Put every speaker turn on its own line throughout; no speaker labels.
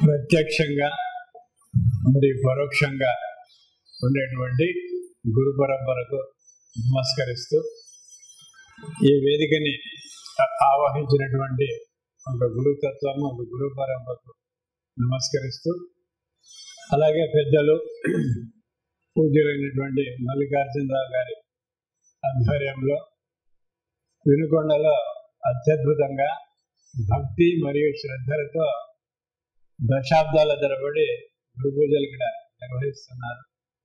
ప్రత్యక్షంగా మరియు పరోక్షంగా ఉండేటువంటి గురు పరంపరకు నమస్కరిస్తూ ఈ వేదికని ఆ- ఆవహించినటువంటి ఒక గురుతత్వము ఒక గురు పరంపరకు నమస్కరిస్తూ అలాగే పెద్దలు పూజ్యులైనటువంటి మల్లికార్జునరావు గారి ఆధ్వర్యంలో వినుకొండలో అత్యద్భుతంగా భక్తి మరియు శ్రద్ధలతో దశాబ్దాల తరబడి గురు పూజలు ఇక్కడ నిర్వహిస్తున్నారు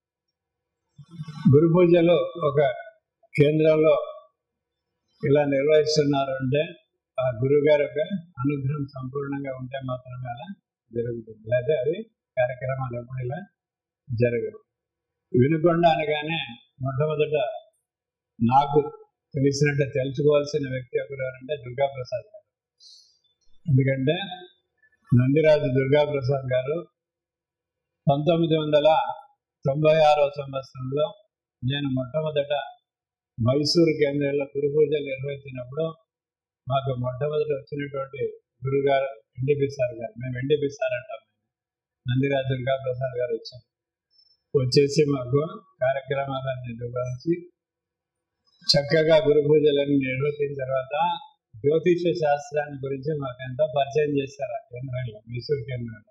గురు పూజలు ఒక కేంద్రంలో ఇలా నిర్వహిస్తున్నారు అంటే ఆ గురువు గారి యొక్క అనుగ్రహం సంపూర్ణంగా ఉంటే మాత్రమే అలా జరుగుతుంది లేదా అవి కార్యక్రమాలు ఎప్పుడు ఇలా జరగవు వినుకొండ అనగానే మొట్టమొదట నాకు తెలిసినట్టు తెలుసుకోవాల్సిన వ్యక్తి ఒకరు ఎవరంటే దుర్గా ప్రసాద్ గారు ఎందుకంటే నందిరాజు దుర్గా ప్రసాద్ గారు పంతొమ్మిది వందల తొంభై ఆరో సంవత్సరంలో నేను మొట్టమొదట మైసూరు కేంద్రంలో గురు పూజలు నిర్వహించినప్పుడు మాకు మొట్టమొదట వచ్చినటువంటి గురుగారు ఎన్డీపీ సార్ గారు మేము ఎన్డీపీ సార్ అంటాం నందిరాజు దుర్గా ప్రసాద్ గారు వచ్చారు వచ్చేసి మాకు కార్యక్రమాలన్నీ నిర్వహించి చక్కగా గురు పూజలన్నీ నిర్వహించిన తర్వాత జ్యోతిష శాస్త్రాన్ని గురించి మాకు ఎంతో పరిచయం చేశారు ఆ కేంద్రంలో మైసూరు కేంద్రంలో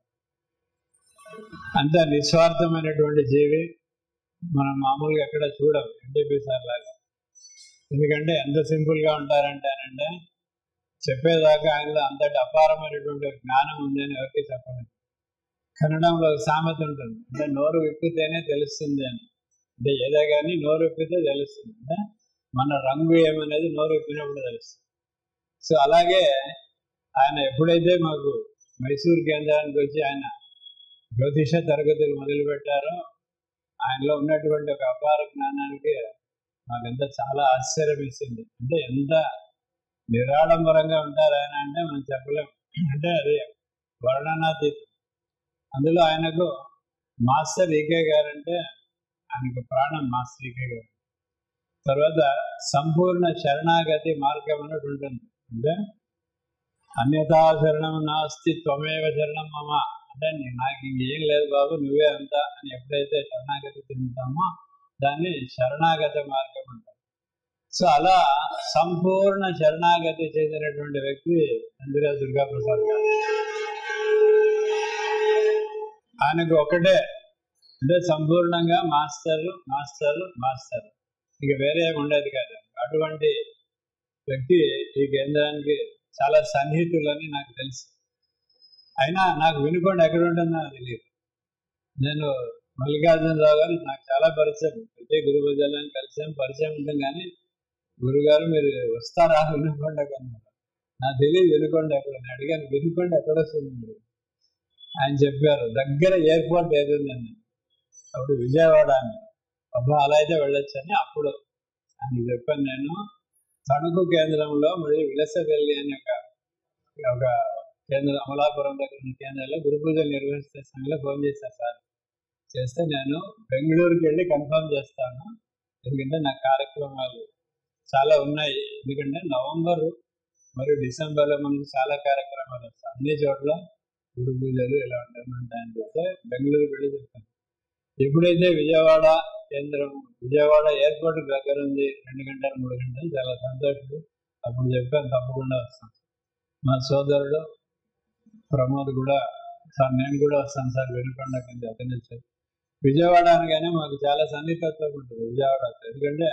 అంత నిస్వార్థమైనటువంటి జీవి మనం మామూలుగా ఎక్కడ చూడం ఎన్టీపీ సార్ లాగా ఎందుకంటే ఎంత సింపుల్ గా ఉంటారంటేనంటే చెప్పేదాకా ఆయనలో అంతటి అపారమైనటువంటి జ్ఞానం ఉంది అని ఎవరికి చెప్పలేదు కన్నడంలో ఒక సామెత ఉంటుంది అంటే నోరు విప్పితేనే తెలుస్తుంది అని అంటే ఏదో కానీ నోరు విప్పితే తెలుస్తుంది అంటే మన రంగు ఏమనేది నోరు విప్పినప్పుడు తెలుస్తుంది సో అలాగే ఆయన ఎప్పుడైతే మాకు మైసూర్ కేంద్రానికి వచ్చి ఆయన జ్యోతిష తరగతులు మొదలు పెట్టారో ఆయనలో ఉన్నటువంటి ఒక అపార జ్ఞానానికి మాకంతా చాలా ఆశ్చర్యం ఇచ్చింది అంటే ఎంత నిరాడంబరంగా ఉంటారు ఆయన అంటే మనం చెప్పలేం అంటే అది వర్ణనాతీతం అందులో ఆయనకు మాస్టర్ ఈకే గారు అంటే ఆయనకు ప్రాణం మాస్టర్ ఈకే గారు తర్వాత సంపూర్ణ శరణాగతి మార్గం అన్నట్టు ఉంటుంది అంటే అన్యతా శరణం నాస్తి త్వమేవ శరణం మమ అంటే నీ- నాకు ఇంకేం లేదు బాబు నువ్వే అంతా అని ఎప్పుడైతే శరణాగతి చెందుతామో దాన్ని శరణాగత మార్గం అంటారు సో అలా సంపూర్ణ శరణాగతి చేసినటువంటి వ్యక్తి నందిరా దుర్గా ప్రసాద్ గారు ఆయనకు ఒకటే అంటే సంపూర్ణంగా మాస్టర్ మాస్టర్ మాస్టర్ ఇక వేరే ఏమి ఉండేది కాదు అటువంటి వ్యక్తి ఈ కేంద్రానికి చాలా సన్నిహితులని నాకు తెలుసు అయినా నాకు వినుకోండి ఎక్కడ ఉంటుందో నాకు తెలియదు నేను మల్లికార్జునరావు గారు నాకు చాలా పరిచయం ప్రతి గురు పూజలను కలిసాం పరిచయం ఉంటుంది కానీ గురుగారు మీరు వస్తారా వినుకోండి అన్నారు నాకు తెలియదు వినుకోండి ఎక్కడ నేను అడిగాను వినుకోండి ఎక్కడ వస్తుంది మీరు? ఆయన చెప్పారు దగ్గర ఎయిర్పోర్ట్ ఏది ఉందండి అప్పుడు విజయవాడ అని అబ్బా అలా అయితే వెళ్ళొచ్చని అప్పుడు ఆయన చెప్పాను నేను తణుకు కేంద్రంలో మళ్ళీ విలసవెల్లి అని ఒక ఒక కేంద్రం అమలాపురం దగ్గర ఉన్న కేంద్రంలో గురు పూజలు నిర్వహిస్తే సమయంలో ఫోన్ చేశారు సార్ చేస్తే నేను బెంగళూరుకి వెళ్ళి కన్ఫర్మ్ చేస్తాను ఎందుకంటే నా కార్యక్రమాలు చాలా ఉన్నాయి ఎందుకంటే నవంబర్ మరియు డిసెంబర్లో మనకి చాలా కార్యక్రమాలు వస్తాయి అన్ని చోట్ల గురు పూజలు ఇలా ఉంటాయని చెప్తే బెంగళూరు వెళ్ళి చెప్పాను ఎప్పుడైతే విజయవాడ కేంద్రం విజయవాడ ఎయిర్పోర్ట్ దగ్గర ఉంది రెండు గంటలు మూడు గంటలు చాలా సంతోషం అప్పుడు చెప్పాను తప్పకుండా వస్తాను మా సోదరుడు ప్రమోద్ కూడా సార్ నేను కూడా వస్తాను సార్ వెనుకొండ కింద అతను వచ్చారు విజయవాడ అనగానే మాకు చాలా సన్నిహితత్వం ఉంటుంది విజయవాడ ఎందుకంటే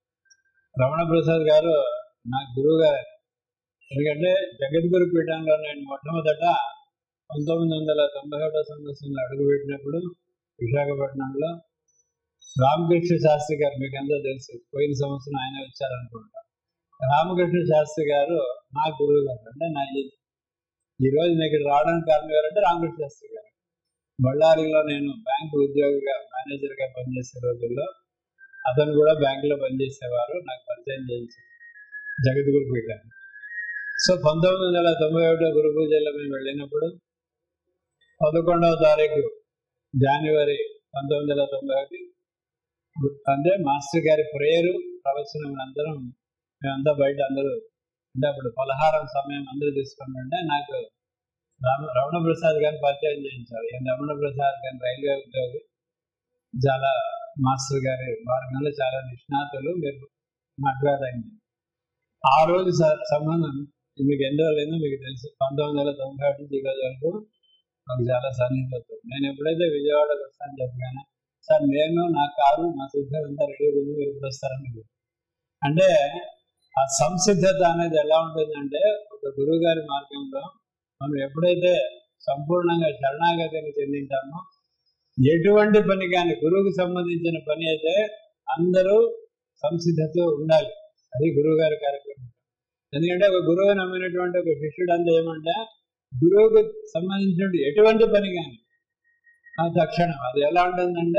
రమణ ప్రసాద్ గారు నా గురువు గారు ఎందుకంటే జగద్గురు పీఠంలో నేను మొట్టమొదట పంతొమ్మిది వందల తొంభై ఒకటో సంవత్సరంలో అడుగుపెట్టినప్పుడు విశాఖపట్నంలో రామకృష్ణ శాస్త్రి గారు మీకు అంతా తెలుసు పోయిన సంవత్సరం ఆయన వచ్చారనుకుంటా రామకృష్ణ శాస్త్రి గారు నా గురువు గారు అంటే నా ఈ- ఈ రోజు నేను ఇక్కడ రావడానికి కారణం ఎవరంటే రామకృష్ణ శాస్త్రి గారు బళ్ళారిలో నేను బ్యాంక్ ఉద్యోగిగా మేనేజర్గా పనిచేసే రోజుల్లో అతను కూడా బ్యాంకులో పనిచేసేవారు నాకు పరిచయం చేయించారు జగద్గురు పీఠాన్ని సో పంతొమ్మిది వందల తొంభై ఒకటో గురు పూజల్లో మేము వెళ్ళినప్పుడు పదకొండవ తారీఖు జనవరి పంతొమ్మిది వందల తొంభై ఒకటి అంటే మాస్టర్ గారి ప్రేయరు ప్రవచనం అందరం మేమంతా బయట అందరూ అంటే అప్పుడు పలహారం సమయం అందరూ తీసుకుంటుంటే నాకు రామ రమణ ప్రసాద్ గారిని పరిచయం చేయించారు ఈయన రమణ ప్రసాద్ గారిని రైల్వే ఉద్యోగి చాలా మాస్టర్ గారి మార్గంలో చాలా నిష్ణాతులు మీరు మాట్లాడండి ఆ రోజు స- సంబంధం మీకు ఎన్ని రోజులైందో మీకు తెలుసు పంతొమ్మిది వందల తొంభై ఒకటి నుంచి ఈ రోజు వరకు మాకు చాలా సన్నిహితం నేను ఎప్పుడైతే విజయవాడకు వస్తాను చెప్పగానే సార్ నేను నా కారు మా సిద్ధం అంతా రెడీ ఉంది మీరు ఇప్పుడు వస్తారని చెప్పారు. అంటే ఆ సంసిద్ధత అనేది ఎలా ఉంటుందంటే ఒక గురువు గారి మార్గంలో మనం ఎప్పుడైతే సంపూర్ణంగా శరణాగతిని చెందింటామో ఎటువంటి పని కానీ గురువుకు సంబంధించిన పని అయితే అందరూ సంసిద్ధతో ఉండాలి అది గురువు గారి కార్యక్రమం ఎందుకంటే ఒక గురువు నమ్మినటువంటి ఒక శిష్యుడు అంతా ఏమంటే గురువుకు సంబంధించిన ఎటువంటి పని కానీ ఆ తక్షణం అది ఎలా ఉంటుందంటే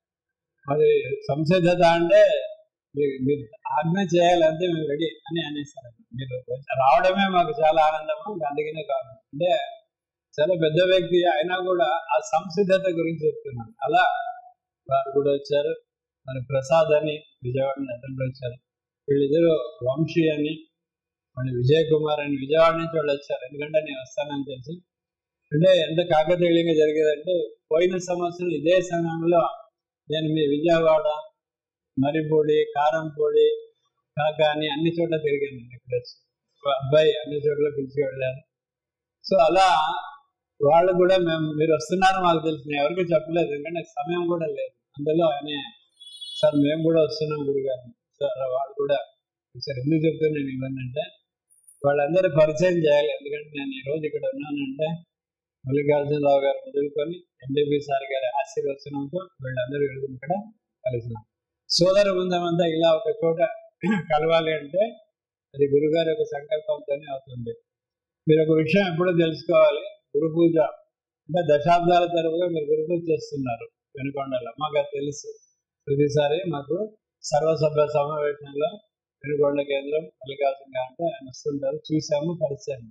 అది సంసిద్ధత అంటే మీరు మీరు ఆజ్ఞ చేయాలంటే మేము రెడీ అని అనేస్తారు మీరు రావడమే మాకు చాలా ఆనందము ఇంకా అందుకనే కాదు అంటే చాలా పెద్ద వ్యక్తి అయినా కూడా ఆ సంసిద్ధత గురించి చెప్తున్నాను అలా వారు కూడా వచ్చారు మరి ప్రసాద్ అని విజయవాడ నుంచి అతను కూడా వచ్చారు వీళ్ళిద్దరు వంశీ అని మళ్ళీ విజయ్ కుమార్ అని విజయవాడ నుంచి వాళ్ళు వచ్చారు ఎందుకంటే నేను వస్తానని తెలిసి అంటే ఎంత కాకతీయంగా జరిగేదంటే పోయిన సంవత్సరం ఇదే సమయంలో నేను మీ విజయవాడ మరిపొడి కారంపొడి కాకాని అన్ని చోట్ల తిరిగాను నేను ఇక్కడ వచ్చి ఒక అబ్బాయి అన్ని చోట్ల పిలిచి వెళ్ళాను సో అలా వాళ్ళు కూడా మేము మీరు వస్తున్నారు మాకు తెలుసు నేను ఎవరికి చెప్పలేదు ఎందుకంటే నాకు సమయం కూడా లేదు అందులో ఆయన సార్ మేము కూడా వస్తున్నాం గురుగారు సార్ వాళ్ళు కూడా సార్ ఎందుకు చెప్తాను నేను ఇవన్నంటే వాళ్ళందరూ పరిచయం చేయాలి ఎందుకంటే నేను ఈ రోజు ఇక్కడ ఉన్నానంటే మల్లికార్జునరావు గారు మొదలుకొని ఎండిపి సార్ గారి ఆశీర్వచనంతో వీళ్ళందరూ ఈరోజు ఇక్కడ కలిసినాం సోదర బృందం అంతా ఇలా ఒక చోట కలవాలి అంటే అది గురుగారి యొక్క సంకల్పంతోనే అవుతుంది మీరు ఒక విషయం ఎప్పుడూ తెలుసుకోవాలి గురు పూజ అంటే దశాబ్దాల తరపుగా మీరు గురు పూజ చేస్తున్నారు వెనుకొండలో మాకు అది తెలుసు ప్రతిసారి మాకు సర్వసభ్య సమావేశంలో వెనుకొండ కేంద్రం మల్లికార్జున అంటే ఆయన వస్తుంటారు చూసాము కలిసాము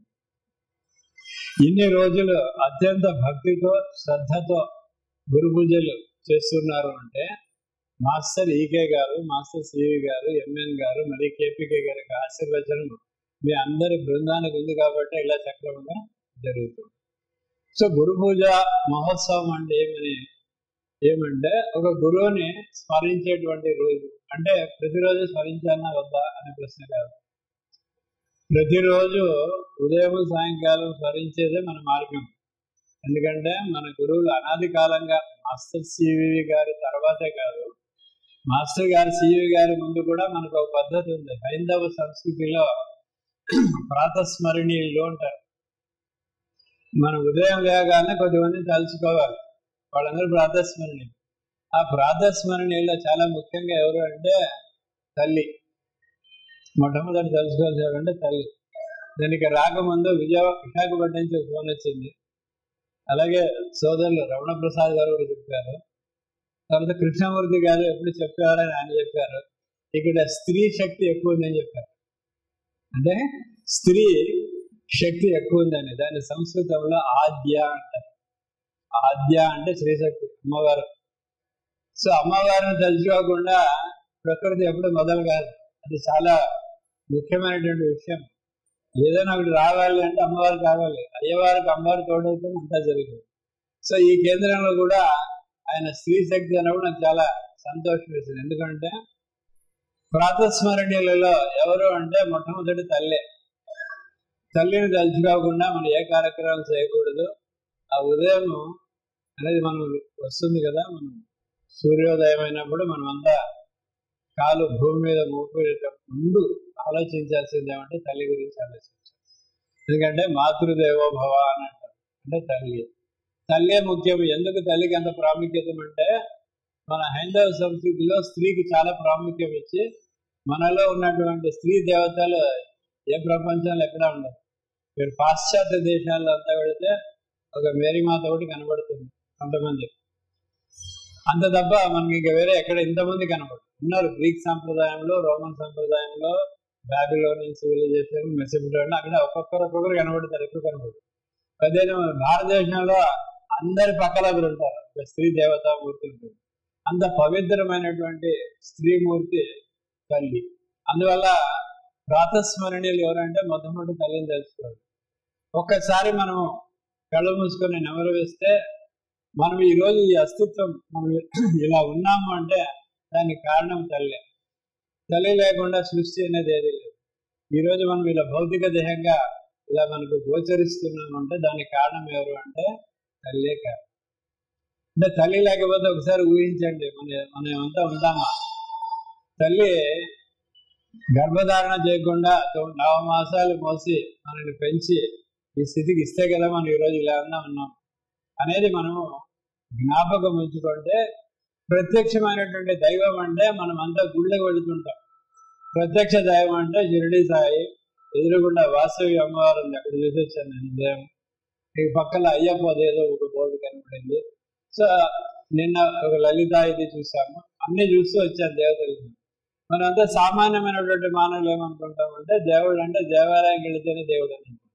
ఇన్ని రోజులు అత్యంత భక్తితో శ్రద్ధతో గురు పూజలు చేస్తున్నారు అంటే మాస్టర్ ఈకే గారు మాస్టర్ సివి గారు ఎంఎన్ గారు మరి కేపీకే గారి యొక్క ఆశీర్వచనం మీ అందరి బృందానికి ఉంది కాబట్టి ఇలా సక్రమంగా జరుగుతుంది సో గురు పూజ మహోత్సవం అంటే ఏమని ఏమంటే ఒక గురువుని స్మరించేటువంటి రోజు అంటే ప్రతిరోజు స్మరించాలన్నా వద్దా అనే ప్రశ్న కాదు ప్రతిరోజు ఉదయం సాయంకాలం స్మరించేదే మన మార్గం ఎందుకంటే మన గురువులు అనాది కాలంగా మాస్టర్ సివి గారి తర్వాతే కాదు మాస్టర్ గారి సివి గారి ముందు కూడా మనకు ఒక పద్ధతి ఉంది హైందవ సంస్కృతిలో ప్రాతస్మరణీయులు అంటారు మనం ఉదయం లేగానే కొద్దిమంది తలుచుకోవాలి వాళ్ళందరూ ప్రాతస్మరణీయులు ఆ ప్రాతస్మరణీయుల్లో చాలా ముఖ్యంగా ఎవరు అంటే తల్లి మొట్టమొదటి తెలుసుకోవాల్సి అంటే తల్లి దానికి రాకముందు విజయ విశాఖపట్నం నుంచి ఒక ఫోన్ వచ్చింది అలాగే సోదరులు రమణ ప్రసాద్ గారు కూడా చెప్పారు తర్వాత కృష్ణమూర్తి గారు ఎప్పుడు చెప్పారని ఆయన చెప్పారు ఇక్కడ స్త్రీ శక్తి ఎక్కువ ఉందని చెప్పారు అంటే స్త్రీ శక్తి ఎక్కువ ఉందని దాని సంస్కృతంలో ఆద్య అంటారు ఆద్య అంటే స్త్రీశక్తి అమ్మవారు సో అమ్మవారిని తలుచుకోకుండా ప్రకృతి ఎప్పుడు మొదలు కాదు అది చాలా ముఖ్యమైనటువంటి విషయం ఏదైనా ఒకటి రావాలి అంటే అమ్మవారు కావాలి అయ్యవారికి అమ్మవారు తోడైతే అంతా జరుగుతుంది సో ఈ కేంద్రంలో కూడా ఆయన స్త్రీ శక్తి అన్నప్పుడు నాకు చాలా సంతోషం వేసింది ఎందుకంటే ప్రాతస్మరణీయులలో ఎవరు అంటే మొట్టమొదటి తల్లే తల్లిని తలుచుకోకుండా మనం ఏ కార్యక్రమాలు చేయకూడదు ఆ ఉదయం అనేది మనం వస్తుంది కదా మనం సూర్యోదయం అయినప్పుడు మనం అంతా కాలు భూమి మీద మోపేట ముందు ఆలోచించాల్సింది ఏమంటే తల్లి గురించి ఆలోచించాలి ఎందుకంటే మాతృదేవోభవ అని అంటారు అంటే తల్లి తల్లే ముఖ్యం ఎందుకు తల్లికి అంత ప్రాముఖ్యత అంటే మన హైందవ సంస్కృతిలో స్త్రీకి చాలా ప్రాముఖ్యం ఇచ్చి మనలో ఉన్నటువంటి స్త్రీ దేవతలు ఏ ప్రపంచంలో ఎక్కడ ఉండదు మీరు పాశ్చాత్య దేశాల్లో అంతా వెళితే ఒక మేరీమాత ఒకటి కనబడుతుంది కొంతమంది అంత తప్ప మనకి ఇంకా వేరే ఎక్కడ ఇంతమంది కనబడదు ఉన్నారు గ్రీక్ సంప్రదాయంలో రోమన్ సంప్రదాయంలో బాబిలోనియన్ సివిలైజేషన్ మెసపిటోరియన్ అక్కడ ఒక్కొక్కరు ఒక్కొక్కరు కనబడతారు ఎక్కువ కనబడతారు అదే మన భారతదేశంలో అందరి పక్కల ఒకరు ఉంటారు ఒక స్త్రీ దేవతా మూర్తి ఉంటుంది అంత పవిత్రమైనటువంటి స్త్రీమూర్తి తల్లి అందువల్ల ప్రాతస్మరణీయులు ఎవరంటే మొట్టమొదటి తల్లిని తెలుసుకోవాలి ఒక్కసారి మనం కళ్ళు మూసుకొని నెమరు వేస్తే మనం ఈ రోజు ఈ అస్తిత్వం మనం ఇలా ఉన్నాము అంటే దానికి కారణం తల్లి తల్లి లేకుండా సృష్టి అనేది ఏది లేదు ఈ రోజు మనం ఇలా భౌతిక దేహంగా ఇలా మనకు గోచరిస్తున్నాము అంటే దానికి కారణం ఎవరు అంటే తల్లే కారణం అంటే తల్లి లేకపోతే ఒకసారి ఊహించండి మన మనం ఏమంతా ఉంటామా తల్లి గర్భధారణ చేయకుండా తొ- నవ మాసాలు మోసి మనల్ని పెంచి ఈ స్థితికి ఇస్తే కదా మనం ఈరోజు ఇలా ఉన్నా ఉన్నాం అనేది మనము జ్ఞాపకం ఉంచుకుంటే ప్రత్యక్షమైనటువంటి దైవం అంటే మనం అంతా గుళ్ళకి వెళుతుంటాం ప్రత్యక్ష దైవం అంటే షిరిడి సాయి ఎదురుగుండా వాసవి అమ్మవారు ఉంది అక్కడ చూసి వచ్చాను నేను ఉదయం ఈ పక్కన అయ్యప్ప ఏదో ఒక బోర్డు కనపడింది సో నిన్న ఒక లలిత ఇది చూసాము అన్ని చూస్తూ వచ్చాను దేవతలు మనం అంతా సామాన్యమైనటువంటి మానవులు ఏమనుకుంటామంటే దేవుడు అంటే దేవాలయం వెళితేనే దేవుడు అని అనుకుంటాం.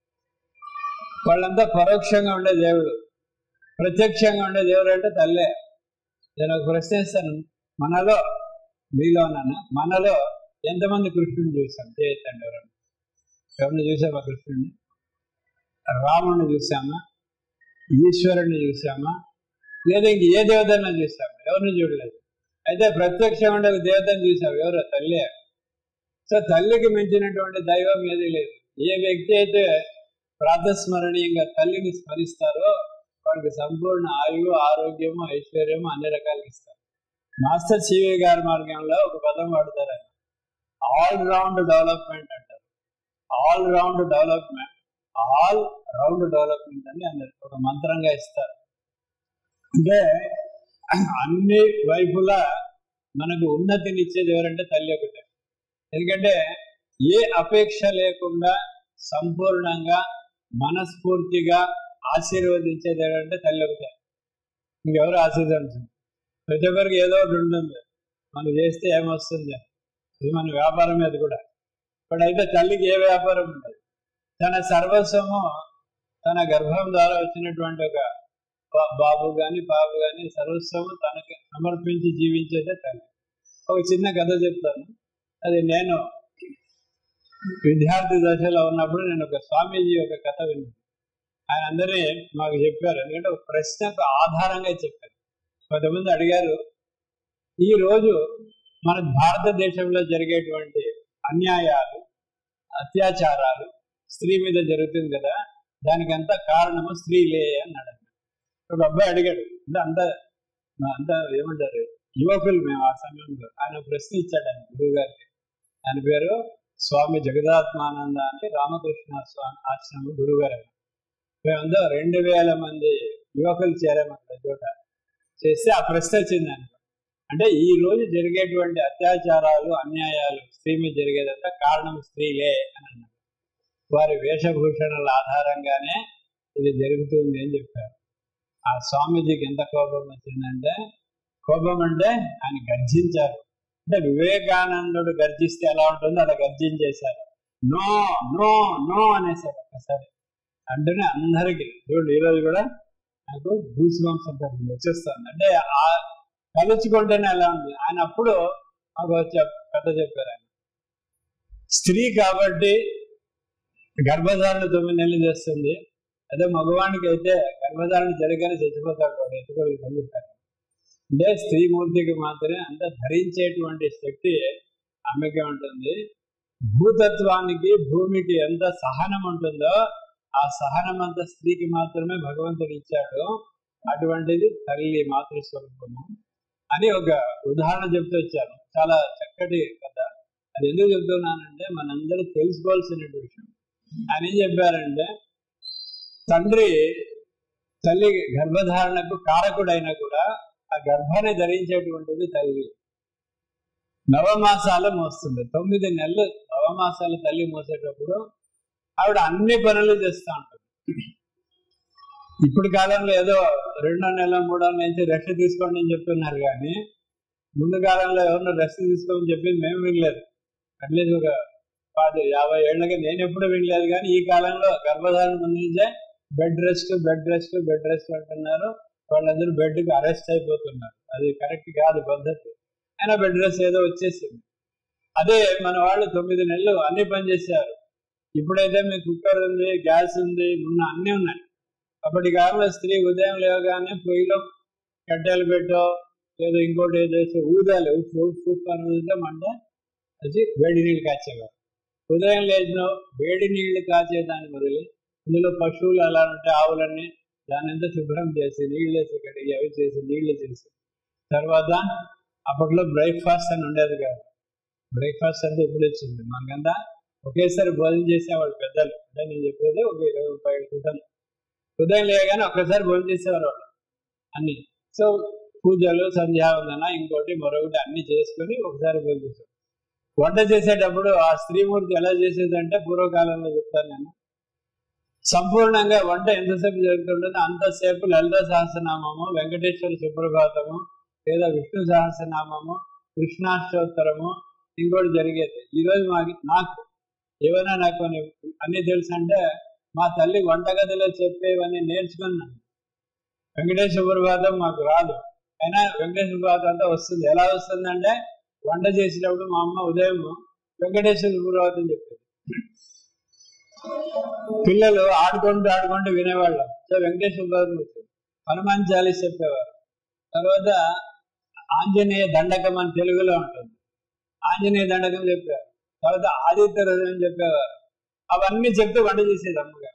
వాళ్ళంతా పరోక్షంగా ఉండే దేవుడు ప్రత్యక్షంగా ఉండే దేవుడు అంటే తల్లే నేను ఒక ప్రశ్న ఇస్తాను మనలో మీలోనన్నా మనలో ఎంతమంది కృష్ణుని చూసాం చేయొద్దండి ఎవరన్నా ఎవరిని చూసామా కృష్ణుడిని రాముడిని చూసామా ఈశ్వరుని చూసామా లేదా ఇంక ఏ దేవతను చూసామా ఎవరిని చూడలేదు అయితే ప్రత్యక్షంగా ఉండే ఒక దేవతను చూసాం ఎవరో తల్లి సో తల్లికి మించినటువంటి దైవం ఏది లేదు ఏ వ్యక్తి అయితే ప్రాతస్మరణీయంగా తల్లిని స్మరిస్తారో వాడికి సంపూర్ణ ఆయువు ఆరోగ్యము ఐశ్వర్యము అన్ని రకాలుగా ఇస్తారు మాస్టర్ సివి గారి మార్గంలో ఒక పదం వాడతారు ఆయన ఆల్ రౌండ్ డెవలప్మెంట్ అంటారు all round development all round development అని అన్నారు ఒక మంత్రంగా ఇస్తారు అంటే అన్ని వైపులా మనకు ఉన్నతిని ఇచ్చేది ఎవరంటే తల్లి ఒకటే ఎందుకంటే ఏ అపేక్ష లేకుండా సంపూర్ణంగా మనస్ఫూర్తిగా ఆశీర్వదించేది ఎవరంటే తల్లి ఒకటే ఇంకెవరు ఆశీర్వదించండి ప్రతి ఒక్కరికి ఏదో ఒకటి ఉంటుంది మనం చేస్తే ఏమొస్తుంది ఇది మన వ్యాపారం మీద కూడా ఇప్పుడైతే తల్లికి ఏ వ్యాపారం ఉండదు తన సర్వస్వము తన గర్భం ద్వారా వచ్చినటువంటి ఒక బా- బాబు గాని బాబు గాని సర్వస్వము తనకి సమర్పించి జీవించేదే తల్లి ఒక చిన్న కథ చెప్తాను అది నేను విద్యార్థి దశలో ఉన్నప్పుడు నేను ఒక స్వామీజీ ఒక కథ విన్నాను ఆయన అందరినీ మాకు చెప్పారు ఎందుకంటే ఒక ప్రశ్నకు ఆధారంగా చెప్పారు కొంతమంది అడిగారు ఈ రోజు మన భారతదేశంలో జరిగేటువంటి అన్యాయాలు అత్యాచారాలు స్త్రీ మీద జరుగుతుంది కదా దానికంతా కారణము స్త్రీలే అన్నాడు ఆయన. ఒక అబ్బాయి అడిగాడు అంటే అంత అంత ఏమంటారు యువకులు మేము ఆ సమయంలో ఆయన ప్రశ్న ఇచ్చాడు ఆయన గురువు గారికి ఆయన పేరు స్వామి జగదాత్మానంద అని రామకృష్ణ స్వామి ఆశ్రమం గురువు గారు ఆయన. మేమంతా రెండు వేల మంది యువకులు చేరాము అక్కడ చోట చేస్తే ఆ ప్రశ్న వచ్చింది ఆయనకు అంటే ఈ రోజు జరిగేటువంటి అత్యాచారాలు అన్యాయాలు స్త్రీ మీద జరిగేదంతా కారణం స్త్రీలే అని అన్నారు వారి వేషభూషణల ఆధారంగానే ఇది జరుగుతుంది అని చెప్పారు ఆ స్వామీజీకి ఎంత కోపం వచ్చిందంటే కోపం అంటే ఆయన గర్జించారు అంటే వివేకానందుడు గర్జిస్తే ఎలా ఉంటుందో అలా గర్జించేశారు నో నో నో అనేసారు ఒక్కసారి అంటేనే అందరికీ చూడండి ఈరోజు కూడా నాకు గూస్ బంప్స్ అంటారు వచ్చేస్తుంది అంటే ఆ కలుచుకుంటేనే ఎలా ఉంది ఆయన అప్పుడు మాకు చెప్- కథ చెప్పారు ఆయన స్త్రీ కాబట్టి గర్భధారణ తొమ్మిది నెలలు చేస్తుంది అదే మగవానికి అయితే గర్భధారణ జరిగానే చచ్చిపోతాడు వాడు ఎత్తుకోలేదు అని చెప్పారు అంటే స్త్రీమూర్తికి మాత్రమే అంత ధరించేటువంటి శక్తి ఆమెకే ఉంటుంది భూతత్వానికి భూమికి ఎంత సహనం ఉంటుందో ఆ సహనం అంత స్త్రీకి మాత్రమే భగవంతుడు ఇచ్చాడు అటువంటిది తల్లి మాతృస్వరూపము అని ఒక ఉదాహరణ చెప్తూ వచ్చాను చాలా చక్కటి కథ అది ఎందుకు చెప్తున్నానంటే మనందరూ తెలుసుకోవాల్సిన విషయం ఆయన ఏం చెప్పారంటే తండ్రి తల్లి గర్భధారణకు కారకుడైనా కూడా ఆ గర్భాన్ని ధరించేటువంటిది తల్లి నవమాసాలు మోస్తుంది తొమ్మిది నెలలు నవమాసాలు తల్లి మోసేటప్పుడు ఆవిడ అన్ని పనులు చేస్తూ ఉంటుంది ఇప్పుడు కాలంలో ఏదో రెండో నెల మూడో నెల నుంచి రెస్ట్ తీసుకోండి అని చెప్తున్నారు కానీ ముందు కాలంలో ఎవరినో రెస్ట్ తీసుకోమని చెప్పి మేము వినలేదు అట్లీస్ట్ ఒక పది యాభై ఏళ్ళకి నేను ఎప్పుడు వినలేదు కానీ ఈ కాలంలో గర్భధారణ ముందు నుంచే bed rest bed rest bed rest అంటున్నారు వాళ్ళందరూ బెడ్కి అరెస్ట్ అయిపోతున్నారు అది కరెక్ట్ కాదు పద్ధతి అయినా బెడ్ రెస్ట్ ఏదో వచ్చేసింది అదే మన వాళ్ళు తొమ్మిది నెలలు అన్ని పని చేశారు ఇప్పుడైతే మీకు కుక్కర్ ఉంది గ్యాస్ ఉంది ఉన్న అన్నీ ఉన్నాయి అప్పటి కాలంలో స్త్రీ ఉదయం లేవగానే పొయ్యిలో కట్టెలు పెట్టో ఏదో ఇంకోటి ఏదో వేసి ఊదాలి ఉప్పు ఉప్పు ఉప్పు అని ఊదితే మంట అది వేడి నీళ్ళు కాచేవారు ఉదయం లేచిన వేడి నీళ్లు కాచేదాన్ని మొదలు ఇందులో పశువులు అలా ఉంటే ఆవులన్నీ దాన్ని అంతా శుభ్రం చేసి నీళ్ళు వేసి కడిగి అవి చేసి నీళ్లు చేసి తర్వాత అప్పట్లో బ్రేక్ఫాస్ట్ అని ఉండేది కాదు బ్రేక్ఫాస్ట్ అంటే ఎప్పుడు వచ్చింది మనకంతా ఒకేసారి భోజనం చేసేవాళ్ళు పెద్దలు అంటే నేను చెప్పేది ఒక ఇరవై ముప్పై ఏళ్ళ క్రితం ఉదయం లేగానే ఒక్కసారి భోజనం చేసేవారు వాళ్ళు అన్ని సో పూజలు సంధ్యావందన ఇంకోటి మరొకటి అన్ని చేసుకొని ఒకసారి భోజనం చేసేవారు వంట చేసేటప్పుడు ఆ స్త్రీమూర్తి ఎలా చేసేదంటే పూర్వకాలంలో చెప్తాను నేను సంపూర్ణంగా వంట ఎంతసేపు జరుగుతుంటుందో అంతసేపు లలిత సహస్రనామము వెంకటేశ్వర సుప్రభాతము లేదా విష్ణు సహస్రనామము కృష్ణాష్టోత్తరము ఇంకోటి జరిగేది ఈరోజు మాకు నాకు ఏమైనా నాకు కొన్ని అన్ని తెలుసు అంటే మా తల్లి వంటగదిలో చెప్పేవన్నీ నేర్చుకున్నాను వెంకటేశ్వర సుప్రభాతం మాకు రాదు అయినా వెంకటేశ్వర సుప్రభాతం అంతా వస్తుంది ఎలా వస్తుందంటే వంట చేసేటప్పుడు మా అమ్మ ఉదయం వెంకటేశ్వర సుప్రభాతం చెప్పేది పిల్లలు ఆడుకుంటూ ఆడుకుంటూ వినేవాళ్ళం సో వెంకటేశ్వర సుప్రభాతం వచ్చేది హనుమాన్ చాలీస్ చెప్పేవారు తర్వాత ఆంజనేయ దండకం అని తెలుగులో ఉంటుంది ఆంజనేయ దండకం చెప్పారు తర్వాత ఆదిత్య హృదయం చెప్పేవారు అవన్నీ చెప్తూ వంట చేసేది అమ్మగారు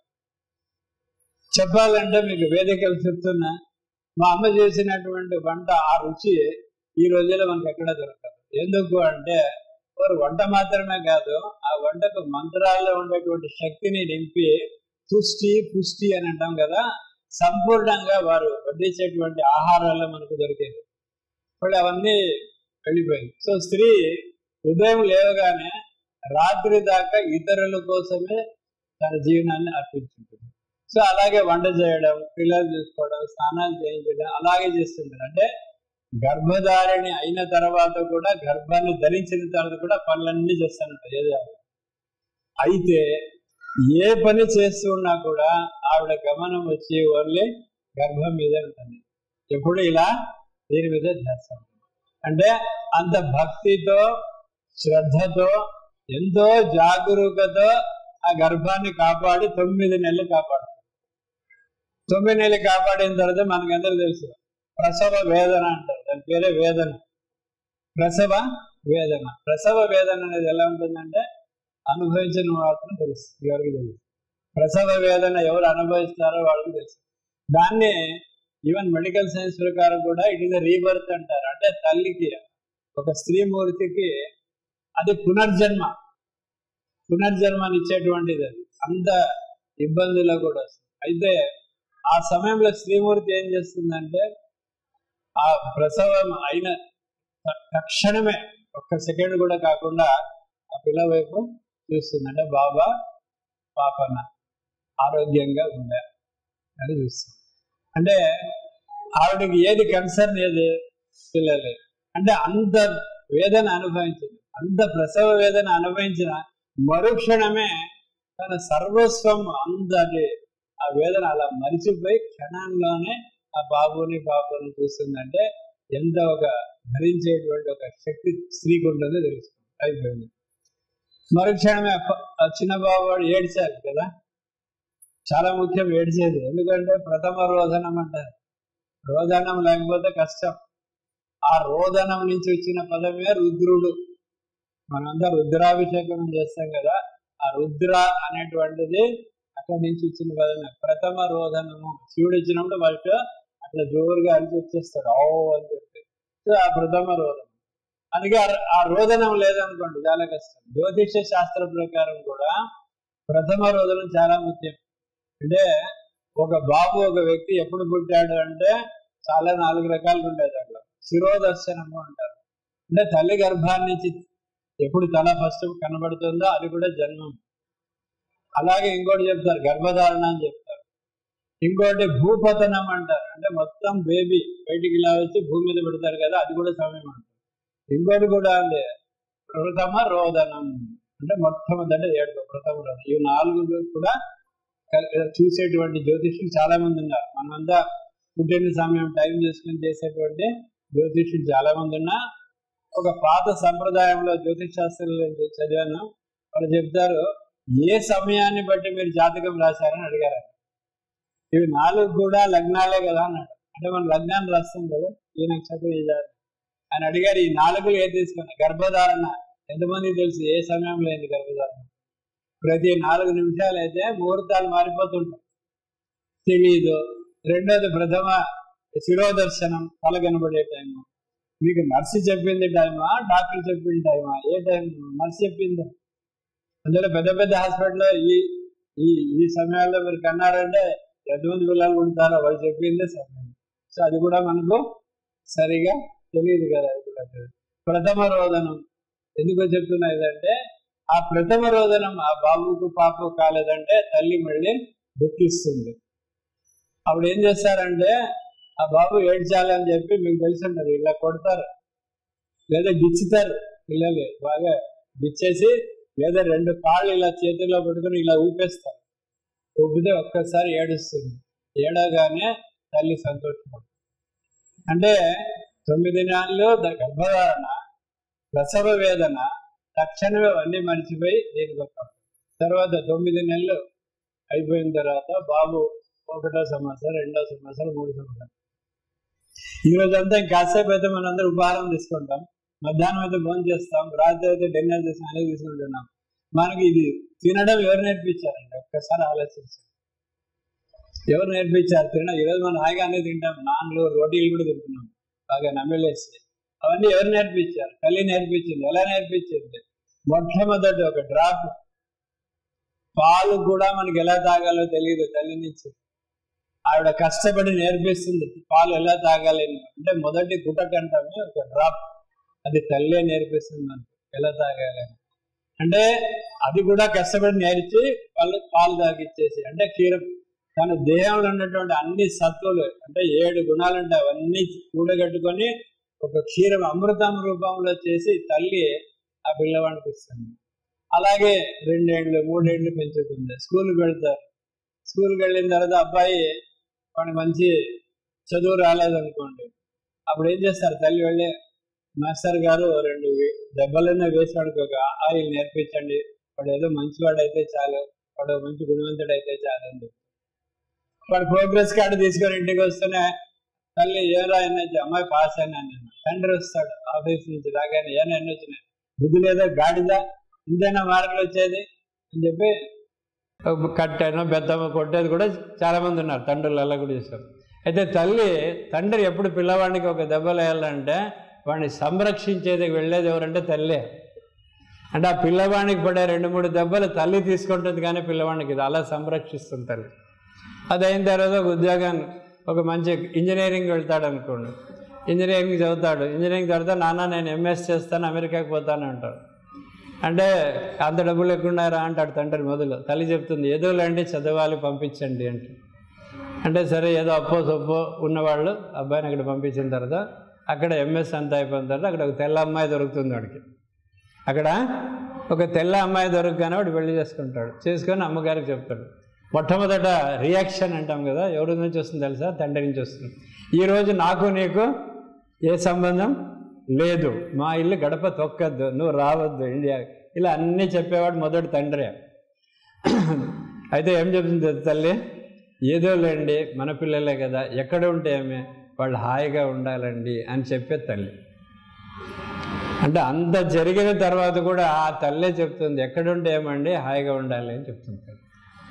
చెప్పాలంటే మీకు వేదికలు చెప్తున్నా మా అమ్మ చేసినటువంటి వంట ఆ రుచి ఈ రోజుల్లో మనకి ఎక్కడ దొరకదు ఎందుకు అంటే వారు వంట మాత్రమే కాదు ఆ వంటకు మంత్రాల్లో ఉండేటువంటి శక్తిని నింపి తుష్టి పుష్టి అని అంటాం కదా సంపూర్ణంగా వారు వడ్డించేటువంటి ఆహారాల్లో మనకు దొరికేది ఇప్పుడు అవన్నీ వెళ్ళిపోయింది సో స్త్రీ ఉదయం లేవగానే రాత్రి దాకా ఇతరుల కోసమే తన జీవనాన్ని అర్పించుంటుంది సో అలాగే వంట చేయడం పిల్లలు చూసుకోవడం స్నానాలు చేయించడం అలాగే చేస్తుంటారు అంటే గర్భధారిణి అయిన తర్వాత కూడా గర్భాన్ని ధరించిన తర్వాత కూడా పనులన్నీ చేస్తానంట ఏదో అయితే ఏ పని చేస్తూ ఉన్నా కూడా ఆవిడ గమనం వచ్చి ఓన్లీ గర్భం మీద ఉంటుంది ఎప్పుడు ఇలా దీని మీద చేస్తాం అంటే అంత భక్తితో శ్రద్ధతో ఎంతో జాగరూకతో ఆ గర్భాన్ని కాపాడి తొమ్మిది నెలలు కాపాడుతుంది తొమ్మిది నెలలు కాపాడిన తర్వాత మనకందరూ తెలుసు ప్రసవ వేదన అంటారు దాని పేరే వేదన ప్రసవ వేదన ప్రసవ వేదన అనేది ఎలా ఉంటుందంటే అనుభవించిన మాత్రం తెలుసు ఎవరికి తెలుసు ప్రసవ వేదన ఎవరు అనుభవిస్తారో వాళ్ళకి తెలుసు దాన్ని ఈవెన్ మెడికల్ సైన్స్ ప్రకారం కూడా ఇట్ ఇస్ రీబర్త్ అంటారు అంటే తల్లికి ఒక స్త్రీమూర్తికి అది పునర్జన్మ పునర్జన్మని ఇచ్చేటువంటిది అది అంత ఇబ్బందుల్లో కూడా వస్తుంది అయితే ఆ సమయంలో స్త్రీమూర్తి ఏం చేస్తుందంటే ఆ ప్రసవం అయిన తక్షణమే ఒక్క సెకండ్ కూడా కాకుండా ఆ పిల్ల వైపు చూస్తుంది అంటే బాబా పాపన ఆరోగ్యంగా ఉందా అని చూస్తుంది అంటే ఆవిడకి ఏది కన్సర్న్ ఏది పిల్లలు అంటే అంత వేదన అనుభవించింది అంత ప్రసవ వేదన అనుభవించిన మరుక్షణమే తన సర్వస్వం అందరి ఆ వేదన అలా మరిచిపోయి క్షణంలోనే ఆ బాబుని పాపని చూస్తుందంటే ఎంత ఒక ధరించేటువంటి ఒక శక్తి స్త్రీకి ఉంటుందో తెలుస్తుంది అయిపోయింది మరుక్షణమే ఆ చిన్న బాబువాడు ఏడ్చారు కదా చాలా ముఖ్యం ఏడ్చేది ఎందుకంటే ప్రథమ రోదనం అంటారు రోదనం లేకపోతే కష్టం ఆ రోదనం నుంచి వచ్చిన పదమే రుద్రుడు మనమంతా రుద్రాభిషేకం చేస్తాం కదా ఆ రుద్ర అనేటువంటిది అక్కడి నుంచి వచ్చిన పదమే ప్రథమ రోదనము శివుడు ఇచ్చినప్పుడు ఫస్ట్ అట్లా జోరుగా అలిచి వచ్చేస్తాడు ఓ అని చెప్పి సో ఆ ప్రథమ రోదనం అందుకే ఆ రోదనం లేదనుకోండి చాలా కష్టం జ్యోతిష శాస్త్ర ప్రకారం కూడా ప్రథమ రోదనం చాలా ముఖ్యం అంటే ఒక బాబు ఒక వ్యక్తి ఎప్పుడు పుట్టాడు అంటే చాలా నాలుగు రకాలుగా ఉండేది అట్లా శిరోదర్శనము అంటారు అంటే తల్లి గర్భాన్ని నుంచి ఎప్పుడు తల ఫస్ట్ కనబడుతుందో అది కూడా జన్మం అలాగే ఇంకోటి చెప్తారు గర్భధారణ అని చెప్తారు ఇంకోటి భూపతనం అంటారు అంటే మొత్తం బేబీ బయటికి ఇలా వచ్చి భూమి మీద పెడతారు కదా అది కూడా సమయం అంటారు ఇంకోటి కూడా ఉంది ప్రథమ రోదనం అంటే మొట్టమొదటి అంటే ఏడు ప్రథమ రోదనం ఇవి నాలుగు కూడా చూసేటువంటి జ్యోతిష్యులు చాలా మంది ఉన్నారు మనమంతా పుట్టిన సమయం టైం చేసుకుని చేసేటువంటి జ్యోతిష్యులు చాలా మంది ఉన్నా ఒక పాత సంప్రదాయంలో జ్యోతిష్ శాస్త్రంలో చదివాను వాళ్ళు చెప్తారు ఏ సమయాన్ని బట్టి మీరు జాతకం రాశారని అడిగారు ఇవి నాలుగు కూడా లగ్నాలే కదా అన్నాడు అంటే మన లగ్నాన్ని రాస్తాం కదా ఈ నక్షత్రం ఈ జాతి ఆయన అడిగారు ఈ నాలుగులు ఏది తీసుకున్నా గర్భధారణ ఎంతమందికి తెలుసు ఏ సమయంలో అయింది గర్భధారణ ప్రతి నాలుగు నిమిషాలు అయితే ముహూర్తాలు మారిపోతుంటాయి తెలియదు రెండోది ప్రథమ శిరోదర్శనం కళ కనబడే టైము మీకు నర్సు చెప్పింది టైమా డాక్టర్ చెప్పింది టైమా ఏ టైం నర్సు చెప్పింది అందులో పెద్ద పెద్ద హాస్పిటల్లో ఈ ఈ ఈ సమయాల్లో మీరు కన్నారంటే ఎంతమంది పిల్లలు ఉంటారో వాళ్ళు చెప్పిందే సమయం సో అది కూడా మనకు సరిగా తెలియదు కదా అది కూడా తెలియదు. ప్రథమ రోదనం ఎందుకో చెప్తున్నా ఇదంటే ఆ ప్రథమ రోదనం ఆ బాబుకు పాపకు కాలేదంటే తల్లి మళ్ళీ దుఃఖిస్తుంది అప్పుడు ఏం చేస్తారంటే ఆ బాబు ఏడ్చాలి అని చెప్పి మీకు తెలిసి ఉంటుంది ఇలా కొడతారు లేదా గిచ్చుతారు పిల్లలు బాగా గిచ్చేసి లేదా రెండు కాళ్ళు ఇలా చేతుల్లో పట్టుకుని ఇలా ఊపేస్తారు ఊపితే ఒక్కసారి ఏడుస్తుంది ఏడగానే తల్లి సంతోషపడుతుంది అంటే తొమ్మిది నెలలు ద- గర్భధారణ ప్రసవ వేదన తక్షణమే అన్ని మర్చిపోయి దీనికి ఒక తర్వాత తొమ్మిది నెలలు అయిపోయిన తర్వాత బాబు ఒకటో సంవత్సరం రెండో సంవత్సరం మూడో సంవత్సరం ఈ రోజంతా ఇంకాసేపు అయితే మనం అందరూ ఉపహారం తీసుకుంటాం మధ్యాహ్నం అయితే భోజనం చేస్తాం రాత్రి అయితే డిన్నర్ చేస్తాం అనేది తీసుకుంటున్నాం మనకి ఇది తినడం ఎవరు నేర్పించారండి ఒక్కసారి ఆలోచించాం ఎవరు నేర్పించారు తినడం ఈరోజు మనం హాయిగానే తింటాం నాన్లు రోటీలు కూడా తింటున్నాం బాగా నమిలేసి అవన్నీ ఎవరు నేర్పించారు తల్లి నేర్పించింది ఎలా నేర్పించింది మొట్టమొదటి ఒక డ్రాప్ పాలు కూడా మనకి ఎలా తాగాలో తెలియదు తల్లి నుంచి ఆవిడ కష్టపడి నేర్పిస్తుంది పాలు ఎలా తాగాలి అని. అంటే మొదటి గుటకంటమే ఒక డ్రాప్ అది తల్లే నేర్పిస్తుంది మనకు ఎలా తాగాలి అని. అంటే అది కూడా కష్టపడి నేర్చి వాళ్ళు పాలు తాగిచ్చేసి అంటే క్షీరం తన దేహంలో ఉన్నటువంటి అన్ని సత్తులు అంటే ఏడు గుణాలు ఉంటాయి అవన్నీ కూడగట్టుకొని ఒక క్షీరం అమృతం రూపంలో చేసి తల్లి ఆ పిల్లవాడికి ఇస్తుంది అలాగే రెండేళ్ళు మూడేళ్ళు పెంచుతుంది స్కూల్కి వెళ్తారు స్కూల్కి వెళ్ళిన తర్వాత అబ్బాయి వాడికి మంచి చదువు రాలేదనుకోండి అప్పుడు ఏం చేస్తారు తల్లి వెళ్ళి మాస్టర్ గారు రెండు వే- దెబ్బలన్నా వేసి వాడికి ఒక ఆయిల్ నేర్పించండి వాడు ఏదో మంచివాడు అయితే చాలు వాడు మంచి గుణవంతుడు అయితే చాలు అని చెప్పి. వాడు ప్రోగ్రెస్ కార్డు తీసుకొని ఇంటికి వస్తేనే తల్లి ఏ రాయనైతే అమ్మాయి పాస్ అయినా నేను తండ్రి వస్తాడు ఆఫీస్ నుంచి రాగానే ఏ ఎన్ని వచ్చినాయి బుద్ధి లేదా గాడిదా ఇంతైనా మార్కులు వచ్చేది అని చెప్పి కట్టాను బెద్దమ్మ కొట్టేది కూడా చాలా మంది ఉన్నారు తండ్రులు అలా కూడా చేస్తారు అయితే తల్లి తండ్రి ఎప్పుడు పిల్లవాడికి ఒక దెబ్బలు వేయాలంటే వాడిని సంరక్షించేది వెళ్ళేది ఎవరంటే తల్లే అంటే ఆ పిల్లవాడికి పడే రెండు మూడు దెబ్బలు తల్లి తీసుకుంటుంది కానీ పిల్లవాడికి ఇది అలా సంరక్షిస్తుంది తల్లి అది అయిన తర్వాత ఒక ఉద్యోగాన్ని ఒక మంచి ఇంజనీరింగ్ వెళ్తాడు అనుకోండి ఇంజనీరింగ్ చదువుతాడు ఇంజనీరింగ్ చదివితే నాన్న నేను ఎంఎస్ చేస్తాను అమెరికాకి పోతాను అంటాడు అంటే అంత డబ్బులు లేకుండా రా అంటాడు తండ్రి మొదలు తల్లి చెప్తుంది ఏదో లేండి చదవాలి పంపించండి అంటే అంటే సరే ఏదో అప్పో సొప్పో ఉన్నవాళ్ళు అబ్బాయిని అక్కడ పంపించిన తర్వాత అక్కడ ఎంఎస్ అంతా అయిపోయిన తర్వాత అక్కడ ఒక తెల్ల అమ్మాయి దొరుకుతుంది వాడికి అక్కడ ఒక తెల్ల అమ్మాయి దొరకగానే వాడు పెళ్లి చేసుకుంటాడు చేసుకొని అమ్మగారికి చెప్తాడు మొట్టమొదట రియాక్షన్ అంటాం కదా ఎవరి నుంచి వస్తుంది తెలుసా తండ్రి నుంచి వస్తుంది ఈరోజు నాకు నీకు ఏ సంబంధం లేదు మా ఇల్లు గడప తొక్కద్దు నువ్వు రావద్దు ఇండియా ఇలా అన్నీ చెప్పేవాడు మొదటి తండ్రే అయితే ఏం చెప్తుంది తెలుసా తల్లి ఏదో లేండి మన పిల్లలే కదా ఎక్కడ ఉంటే ఏమి వాళ్ళు హాయిగా ఉండాలండి అని చెప్పే తల్లి అంటే అంత జరిగిన తర్వాత కూడా ఆ తల్లే చెప్తుంది ఎక్కడుంటే ఏమండి హాయిగా ఉండాలి అని చెప్తుంది తల్లి.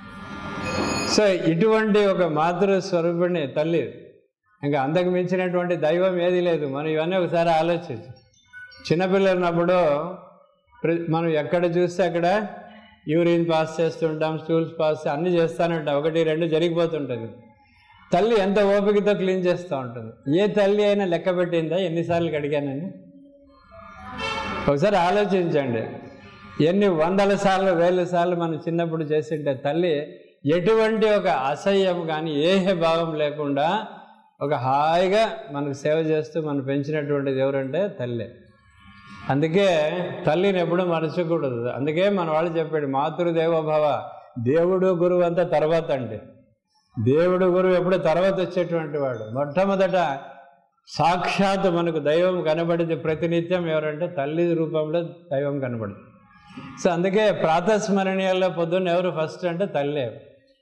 సో ఇటువంటి ఒక మాతృ స్వరూపిణి తల్లి ఇంకా అంతకు మించినటువంటి దైవం ఏది లేదు మనం ఇవన్నీ ఒకసారి ఆలోచించు చిన్నపిల్లలు ఉన్నప్పుడు ప్ర- మనం ఎక్కడ చూస్తే అక్కడ యూరిన్ పాస్ చేస్తుంటాం స్టూల్స్ పాస్ అన్నీ చేస్తూనే ఉంటాం ఒకటి రెండు జరిగిపోతుంటుంది తల్లి ఎంత ఓపికతో క్లీన్ చేస్తూ ఉంటుంది ఏ తల్లి అయినా లెక్క పెట్టిందా ఎన్నిసార్లు కడిగానని ఒకసారి ఆలోచించండి ఎన్ని వందల సార్లు వేల సార్లు మనం చిన్నప్పుడు చేసింటే తల్లి ఎటువంటి ఒక అసహ్యం కానీ ఏహే భావం లేకుండా ఒక హాయిగా మనకు సేవ చేస్తూ మనం పెంచినటువంటిది ఎవరంటే తల్లి అందుకే తల్లిని ఎప్పుడూ మరచకూడదు అందుకే మన వాళ్ళు చెప్పాడు మాతృదేవోభవ దేవుడు గురువు అంతా తర్వాత అండి దేవుడు గురువు ఎప్పుడు తర్వాత వచ్చేటువంటి వాడు మొట్టమొదట సాక్షాత్ మనకు దైవం కనబడింది ప్రతినిత్యం ఎవరంటే తల్లి రూపంలో దైవం కనబడుతుంది సో అందుకే ప్రాతస్మరణీయాల్లో పొద్దున్న ఎవరు ఫస్ట్ అంటే తల్లే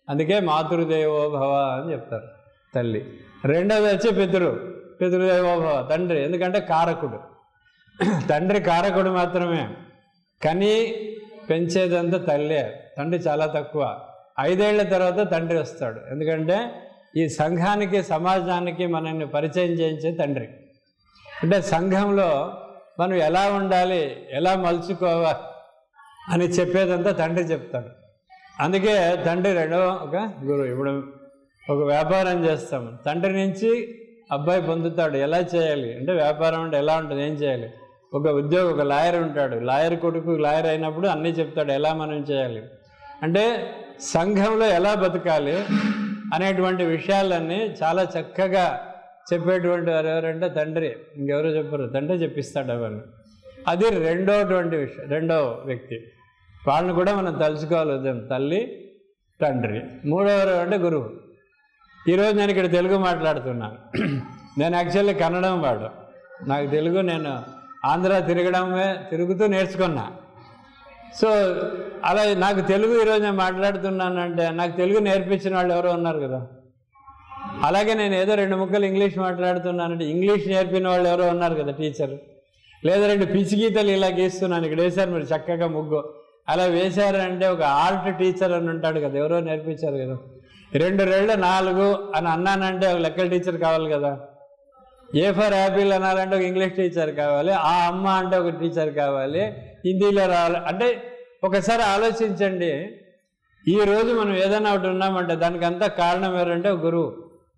అందుకే మాతృదేవో భవ అని చెప్తారు తల్లి రెండవది వచ్చి పితృ పితృదేవో భవ తండ్రి ఎందుకంటే కారకుడు తండ్రి కారకుడు మాత్రమే కని పెంచేదంతా తల్లే తండ్రి చాలా తక్కువ ఐదేళ్ల తర్వాత తండ్రి వస్తాడు ఎందుకంటే ఈ సంఘానికి సమాజానికి మనల్ని పరిచయం చేయించే తండ్రి అంటే సంఘంలో మనం ఎలా ఉండాలి ఎలా మలుచుకోవాలి అని చెప్పేదంతా తండ్రి చెప్తాడు అందుకే తండ్రి రెండవ ఒక గురువు ఇప్పుడు ఒక వ్యాపారం చేస్తాం తండ్రి నుంచి అబ్బాయి పొందుతాడు ఎలా చేయాలి అంటే వ్యాపారం అంటే ఎలా ఉంటుంది ఏం చేయాలి ఒక ఉద్యోగి ఒక లాయర్ ఉంటాడు లాయర్ కొడుకు లాయర్ అయినప్పుడు అన్నీ చెప్తాడు ఎలా మనం చేయాలి అంటే సంఘంలో ఎలా బతకాలి అనేటువంటి విషయాలన్నీ చాలా చక్కగా చెప్పేటువంటి వారు ఎవరంటే తండ్రి ఇంకెవరో చెప్పరు తండ్రి చెప్పిస్తాడు అవన్నీ అది రెండోటువంటి విషయం రెండో వ్యక్తి వాళ్ళని కూడా మనం తలుచుకోవాలి ఉదయం తల్లి తండ్రి మూడవరు అంటే గురువు ఈరోజు నేను ఇక్కడ తెలుగు మాట్లాడుతున్నాను నేను యాక్చువల్లీ కన్నడం వాడు నాకు తెలుగు నేను ఆంధ్ర తిరగడమే తిరుగుతూ నేర్చుకున్నా సో అలా నాకు తెలుగు ఈరోజు నేను మాట్లాడుతున్నానంటే నాకు తెలుగు నేర్పించిన వాళ్ళు ఎవరో ఉన్నారు కదా అలాగే నేను ఏదో రెండు ముక్కలు ఇంగ్లీష్ మాట్లాడుతున్నానంటే ఇంగ్లీష్ నేర్పిన వాళ్ళు ఎవరో ఉన్నారు కదా టీచర్ లేదా రెండు పిచ్చి గీతలు ఇలా గీస్తున్నాను ఇక్కడ వేశారు మీరు చక్కగా ముగ్గు అలా వేశారంటే ఒక ఆర్ట్ టీచర్ అని ఉంటాడు కదా ఎవరో నేర్పించారు కదా రెండు రెళ్ళు నాలుగు అని అన్నానంటే ఒక లెక్కల టీచర్ కావాలి కదా ఏ ఫర్ యాపిల్ అనాలంటే ఒక ఇంగ్లీష్ టీచర్ కావాలి ఆ అమ్మ అంటే ఒక టీచర్ కావాలి హిందీలో రావాలి అంటే ఒకసారి ఆలోచించండి ఈ రోజు మనం ఏదైనా ఒకటి ఉన్నామంటే దానికి అంతా కారణం ఎవరంటే ఒక గురువు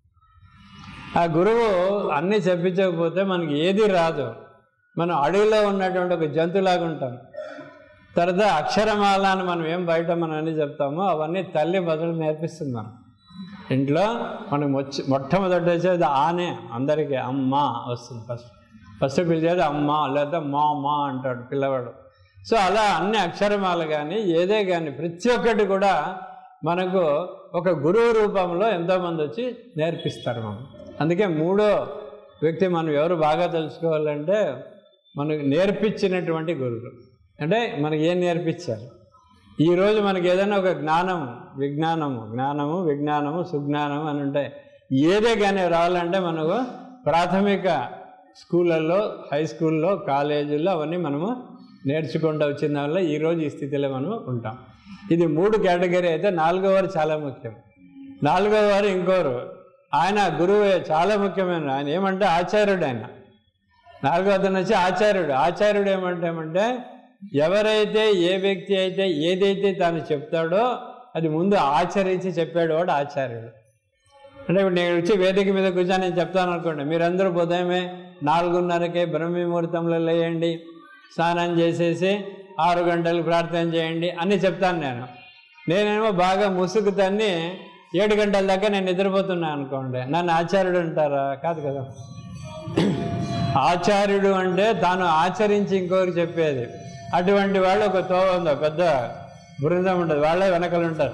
ఆ గురువు అన్నీ చెప్పించకపోతే మనకి ఏది రాదు మనం అడవిలో ఉన్నటువంటి ఒక జంతువులాగా ఉంటాం తర్వాత అక్షరమాల అని మనం ఏం బయట మనం అన్ని చెప్తామో అవన్నీ తల్లి మొదలు నేర్పిస్తుంది మనం ఇంట్లో మనం వచ్చి మొట్టమొదటి వచ్చేది ఆనే అందరికీ అమ్మ వస్తుంది ఫస్ట్ ఫస్ట్ పిలిచేది అమ్మ లేదా మా మా అంటాడు పిల్లవాడు సో అలా అన్ని అక్షరమాలు కానీ ఏదే కానీ ప్రతి ఒక్కటి కూడా మనకు ఒక గురువు రూపంలో ఎంతోమంది వచ్చి నేర్పిస్తారు మనం అందుకే మూడో వ్యక్తి మనం ఎవరు బాగా తెలుసుకోవాలంటే మనకు నేర్పించినటువంటి గురువు అంటే మనకి ఏం నేర్పించారు ఈరోజు మనకి ఏదైనా ఒక జ్ఞానం విజ్ఞానము జ్ఞానము విజ్ఞానము సుజ్ఞానము అని ఉంటాయి ఏదే కానీ రావాలంటే మనకు ప్రాథమిక స్కూళ్ళల్లో హై స్కూల్లో కాలేజీల్లో అవన్నీ మనము నేర్చుకుంటూ వచ్చిన వల్ల ఈరోజు ఈ స్థితిలో మనం ఉంటాం ఇది మూడు కేటగిరీ అయితే నాలుగో వారు చాలా ముఖ్యం నాలుగో వారు ఇంకోరు ఆయన గురువు చాలా ముఖ్యమైన ఆయన ఏమంటే ఆచార్యుడు ఆయన నాలుగో అతను వచ్చి ఆచార్యుడు ఆచార్యుడు ఏమంటే ఏమంటే ఎవరైతే ఏ వ్యక్తి అయితే ఏదైతే తాను చెప్తాడో అది ముందు ఆచరించి చెప్పాడు వాడు ఆచార్యుడు అంటే ఇప్పుడు నేను వచ్చి వేదిక మీద కూర్చొని నేను చెప్తాను అనుకోండి మీరందరూ ఉదయమే నాలుగున్నరకే బ్రహ్మముహూర్తంలో లేయండి స్నానం చేసేసి ఆరు గంటలు ప్రార్థన చేయండి అని చెప్తాను నేను నేనేమో బాగా ముసుగు తన్ని ఏడు గంటల దాకా నేను నిద్రపోతున్నాను అనుకోండి నన్ను ఆచార్యుడు అంటారా కాదు కదా ఆచార్యుడు అంటే తాను ఆచరించి ఇంకొకరు చెప్పేది అటువంటి వాళ్ళు ఒక తోవ ఉందో పెద్ద బృందం ఉంటుంది వాళ్ళే వెనకలు ఉంటారు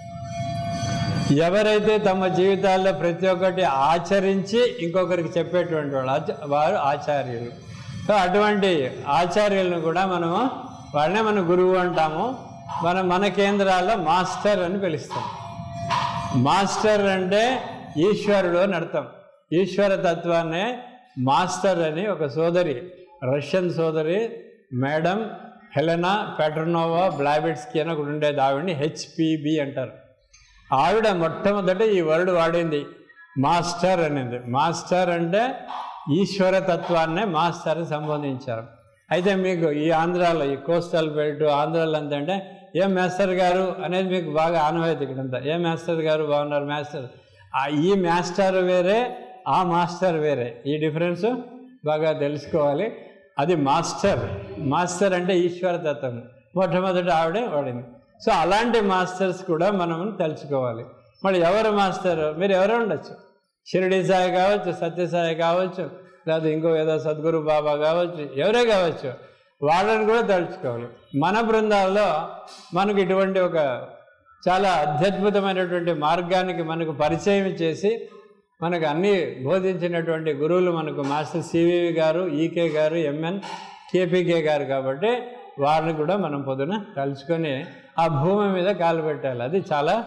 ఎవరైతే తమ జీవితాల్లో ప్రతి ఒక్కటి ఆచరించి ఇంకొకరికి చెప్పేటువంటి వాళ్ళు ఆచ- వారు ఆచార్యులు సో అటువంటి ఆచార్యులను కూడా మనము వాళ్ళనే మన గురువు అంటాము మనం మన కేంద్రాల్లో మాస్టర్ అని పిలుస్తాం మాస్టర్ అంటే ఈశ్వరుడు అని అర్థం ఈశ్వర తత్వాన్నే మాస్టర్ అని ఒక సోదరి రష్యన్ సోదరి మేడం హెలెనా పెట్రనోవా బ్లాబిట్స్కి అని ఒకటి ఉండేది ఆవిడని హెచ్పిబి అంటారు ఆవిడ మొట్టమొదట ఈ వర్డ్ వాడింది మాస్టర్ అనేది మాస్టర్ అంటే ఈశ్వర తత్వాన్నే మాస్టర్ అని సంబోధించారు అయితే మీకు ఈ ఆంధ్రాలో ఈ కోస్టల్ బెల్ట్ ఆంధ్రాలో అంతా అంటే ఏం మాస్టర్ గారు అనేది మీకు బాగా ఆనవాయితీ ఇక్కడంతా ఏ మాస్టర్ గారు బాగున్నారు మాస్టర్ ఆ ఈ మాస్టర్ వేరే ఆ మాస్టర్ వేరే ఈ డిఫరెన్స్ బాగా తెలుసుకోవాలి అది మాస్టర్ మాస్టర్ అంటే ఈశ్వర తత్వం మొట్టమొదటి ఆవిడే వాడింది సో అలాంటి మాస్టర్స్ కూడా మనం తెలుసుకోవాలి మరి ఎవరు మాస్టర్ మీరు ఎవరు ఉండొచ్చు షిరిడి సాయి కావచ్చు సత్యసాయి కావచ్చు లేదా ఇంకో ఏదో సద్గురు బాబా కావచ్చు ఎవరే కావచ్చు వాళ్ళని కూడా తలుచుకోవాలి మన బృందాల్లో మనకు ఇటువంటి ఒక చాలా అత్యద్భుతమైనటువంటి మార్గానికి మనకు పరిచయం చేసి మనకు అన్ని బోధించినటువంటి గురువులు మనకు మాస్టర్ సివివి గారు ఈకే గారు ఎంఎన్ కేపీకే గారు కాబట్టి వారిని కూడా మనం పొద్దున కలుసుకొని ఆ భూమి మీద కాలు పెట్టాలి అది చాలా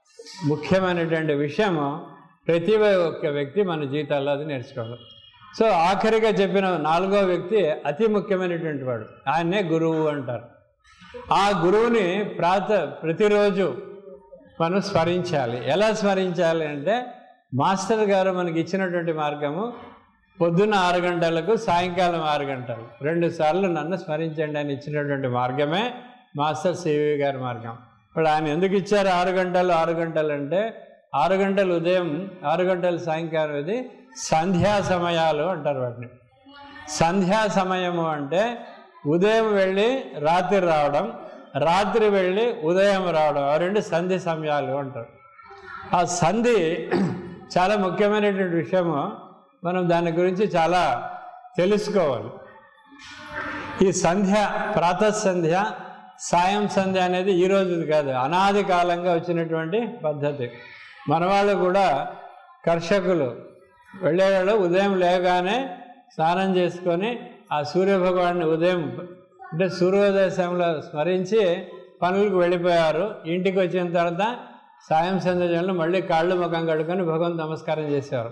ముఖ్యమైనటువంటి విషయము ప్రతి ఒక్క వ్యక్తి మన జీవితాల్లో అది నేర్చుకోవాలి సో ఆఖరిగా చెప్పిన నాలుగో వ్యక్తి అతి ముఖ్యమైనటువంటి వాడు ఆయన్నే గురువు అంటారు ఆ గురువుని ప్రాత ప్రతిరోజు మనం స్మరించాలి ఎలా స్మరించాలి అంటే మాస్టర్ గారు మనకి ఇచ్చినటువంటి మార్గము పొద్దున్న ఆరు గంటలకు సాయంకాలం ఆరు గంటలు రెండు సార్లు నన్ను స్మరించండి అని ఇచ్చినటువంటి మార్గమే మాస్టర్ సివి గారి మార్గం ఇప్పుడు ఆయన ఎందుకు ఇచ్చారు ఆరు గంటలు ఆరు గంటలు అంటే ఆరు గంటలు ఉదయం ఆరు గంటలు సాయంకాలం ఇది సంధ్యా సమయాలు అంటారు వాటిని సంధ్యా సమయము అంటే ఉదయం వెళ్ళి రాత్రి రావడం రాత్రి వెళ్ళి ఉదయం రావడం ఆ రెండు సంధి సమయాలు అంటారు ఆ సంధి చాలా ముఖ్యమైనటువంటి విషయము మనం దాని గురించి చాలా తెలుసుకోవాలి ఈ సంధ్య ప్రాతః సంధ్య సాయం సంధ్య అనేది ఈ రోజుది కాదు అనాది కాలంగా వచ్చినటువంటి పద్ధతి మన వాళ్ళు కూడా కర్షకులు వెళ్ళేవాళ్ళు ఉదయం లేగానే స్నానం చేసుకొని ఆ సూర్యభగవాన్ని ఉదయం అంటే సూర్యోదయ సమయంలో స్మరించి పనులకు వెళ్ళిపోయారు ఇంటికి వచ్చిన తర్వాత సాయం సంధ్యలో మళ్ళీ కాళ్ళు ముఖం కడుకొని భగవంతు నమస్కారం చేసేవారు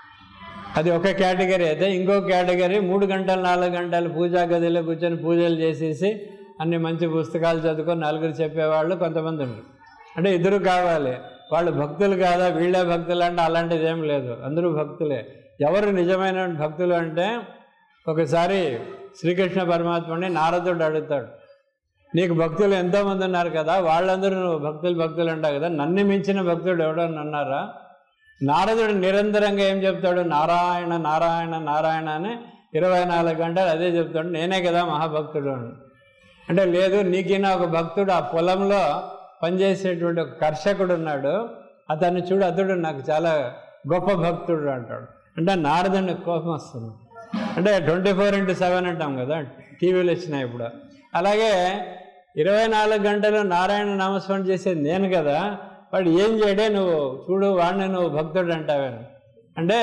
అది ఒక కేటగిరీ అయితే ఇంకో కేటగిరీ మూడు గంటలు నాలుగు గంటలు పూజా గదిలో కూర్చొని పూజలు చేసేసి అన్ని మంచి పుస్తకాలు చదువుకొని నలుగురు చెప్పేవాళ్ళు కొంతమంది ఉన్నారు అంటే ఇద్దరు కావాలి వాళ్ళు భక్తులు కాదా వీళ్ళే భక్తులు అంటే అలాంటిది ఏం లేదు అందరూ భక్తులే ఎవరు నిజమైన భక్తులు అంటే ఒకసారి శ్రీకృష్ణ పరమాత్మని నారదుడు అడుగుతాడు నీకు భక్తులు ఎంతోమంది ఉన్నారు కదా వాళ్ళందరూ నువ్వు భక్తులు భక్తులు అంటావు కదా నన్ను మించిన భక్తుడు ఎవడని అన్నారా నారదుడు నిరంతరంగా ఏం చెప్తాడు నారాయణ నారాయణ నారాయణ అని ఇరవై నాలుగు గంటలు అదే చెప్తాడు నేనే కదా మహాభక్తుడు అని అంటే లేదు నీకైనా ఒక భక్తుడు ఆ పొలంలో పనిచేసేటువంటి ఒక కర్షకుడు ఉన్నాడు అతన్ని చూడు అతడు నాకు చాలా గొప్ప భక్తుడు అంటాడు అంటే నారదుని కోపం వస్తుంది అంటే ట్వంటీ ఫోర్ ఇంటూ సెవెన్ అంటాం కదా టీవీలు వచ్చినాయి ఇప్పుడు అలాగే ఇరవై నాలుగు గంటలు నారాయణ నామస్మరణ చేసేది నేను కదా వాడు ఏం చేయడే నువ్వు చూడు వాడిని నువ్వు భక్తుడు అంటావేను అంటే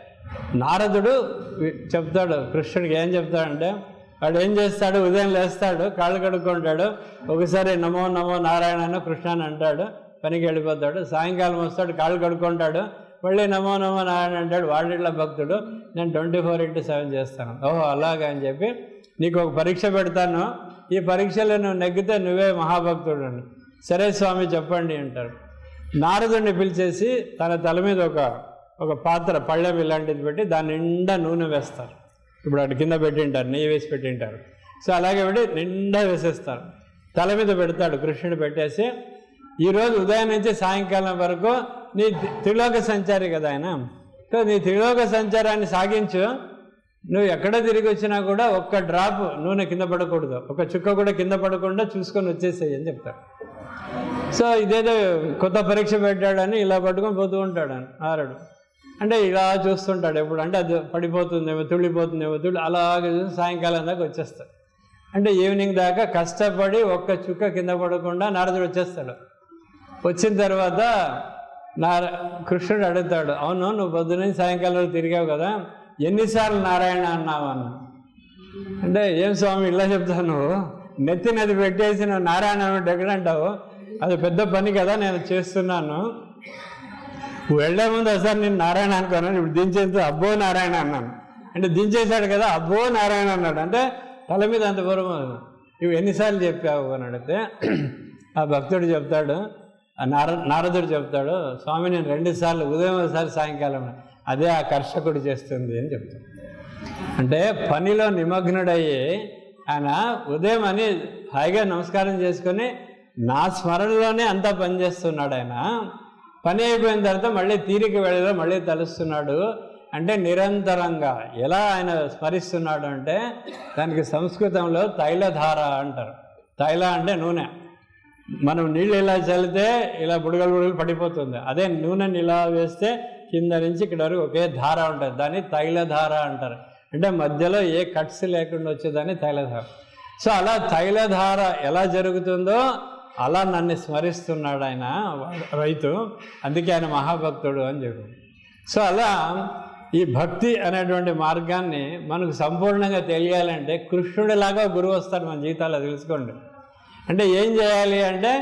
నారదుడు వి- చెప్తాడు కృష్ణుడికి ఏం చెప్తాడంటే వాడు ఏం చేస్తాడు ఉదయం లేస్తాడు కాళ్ళు కడుక్కుంటాడు ఒకసారి నమో నమో నారాయణ అని కృష్ణ అని అంటాడు పనికి వెళ్ళిపోతాడు సాయంకాలం వస్తాడు కాళ్ళు కడుక్కుంటాడు మళ్ళీ నమో నమో నారాయణ అంటాడు వాడిట్లా భక్తుడు నేను ట్వంటీ ఫోర్ ఇంటూ సెవెన్ చేస్తాను ఓహో అలాగా అని చెప్పి నీకు ఒక పరీక్ష పెడతాను ఈ పరీక్షలో నువ్వు నెగ్గితే నువ్వే మహాభక్తుడు అని సరే స్వామి చెప్పండి అంటారు నారదుడిని పిలిచేసి తన తల మీద ఒక ఒక పాత్ర పళ్ళెం ఇలాంటిది పెట్టి దాని నిండా నూనె వేస్తారు ఇప్పుడు అటు కింద పెట్టింటారు నెయ్యి వేసి పెట్టింటారు సో అలాగే పెట్టి నిండా వేసేస్తారు తల మీద పెడతాడు కృష్ణుడు పెట్టేసి ఈరోజు ఉదయం నుంచి సాయంకాలం వరకు నీ తి- త్రిలోక సంచారి కదా ఆయన సో నీ త్రిలోక సంచారాన్ని సాగించు నువ్వు ఎక్కడ తిరిగి వచ్చినా కూడా ఒక్క డ్రాప్ నూనె కింద పడకూడదు ఒక చుక్క కూడా కింద పడకుండా చూసుకొని వచ్చేసేయి అని చెప్తాడు సో ఇదేదో కొత్త పరీక్ష పెట్టాడని ఇలా పట్టుకొని పోతూ ఉంటాడు ఆయన ఆరడు అంటే ఇలా చూస్తుంటాడు ఎప్పుడు అంటే అది పడిపోతుందేమో తుళ్ళిపోతుందేమో తుళ్ళి అలాగే చూసి సాయంకాలం దాకా వచ్చేస్తాడు అంటే ఈవినింగ్ దాకా కష్టపడి ఒక్క చుక్క కింద పడకుండా నారదుడు వచ్చేస్తాడు వచ్చిన తర్వాత నార కృష్ణుడు అడుగుతాడు అవును నువ్వు పొద్దున్న సాయంకాలం వరకు తిరిగావు కదా ఎన్నిసార్లు నారాయణ అన్నావు అన్న అంటే ఏం స్వామి ఇలా చెప్తాను నువ్వు నెత్తి నది పెట్టేసి నువ్వు నారాయణ అంటే ఎక్కడంటావు అది పెద్ద పని కదా నేను చేస్తున్నాను వెళ్ళే ముందు ఒకసారి నేను నారాయణ అనుకున్నాను ఇప్పుడు దించేంత అబ్బో నారాయణ అన్నాను అంటే దించేశాడు కదా అబ్బో నారాయణ అన్నాడు అంటే తల మీద అంత పూర్వం ఇవి ఎన్నిసార్లు చెప్పావు అని అడిగితే ఆ భక్తుడు చెప్తాడు ఆ నార నారదుడు చెప్తాడు స్వామి నేను రెండు సార్లు ఉదయం ఒకసారి సాయంకాలం అదే ఆ కర్షకుడు చేస్తుంది అని చెప్తాడు అంటే పనిలో నిమగ్నుడయ్యి ఆయన ఉదయం అని హాయిగా నమస్కారం చేసుకొని నా స్మరణలోనే అంతా పనిచేస్తున్నాడు ఆయన పని అయిపోయిన తర్వాత మళ్ళీ తీరిక వెళ్ళలో మళ్ళీ తలుస్తున్నాడు అంటే నిరంతరంగా ఎలా ఆయన స్మరిస్తున్నాడు అంటే దానికి సంస్కృతంలో తైలధార అంటారు తైల అంటే నూనె మనం నీళ్ళు ఇలా చల్లితే ఇలా బుడగలు బుడగలు పడిపోతుంది అదే నూనెని ఇలా వేస్తే కింద నుంచి ఇక్కడ వరకు ఒకే ధార ఉంటుంది దాన్ని తైలధార అంటారు అంటే మధ్యలో ఏ కట్స్ లేకుండా వచ్చేదాన్ని తైలధార సో అలా తైలధార ఎలా జరుగుతుందో అలా నన్ను స్మరిస్తున్నాడు ఆయన రైతు అందుకే ఆయన మహాభక్తుడు అని చెప్పి సో అలా ఈ భక్తి అనేటువంటి మార్గాన్ని మనకు సంపూర్ణంగా తెలియాలంటే కృష్ణుడిలాగా గురువు వస్తాడు మన జీవితాల్లో తెలుసుకోండి అంటే ఏం చేయాలి అంటే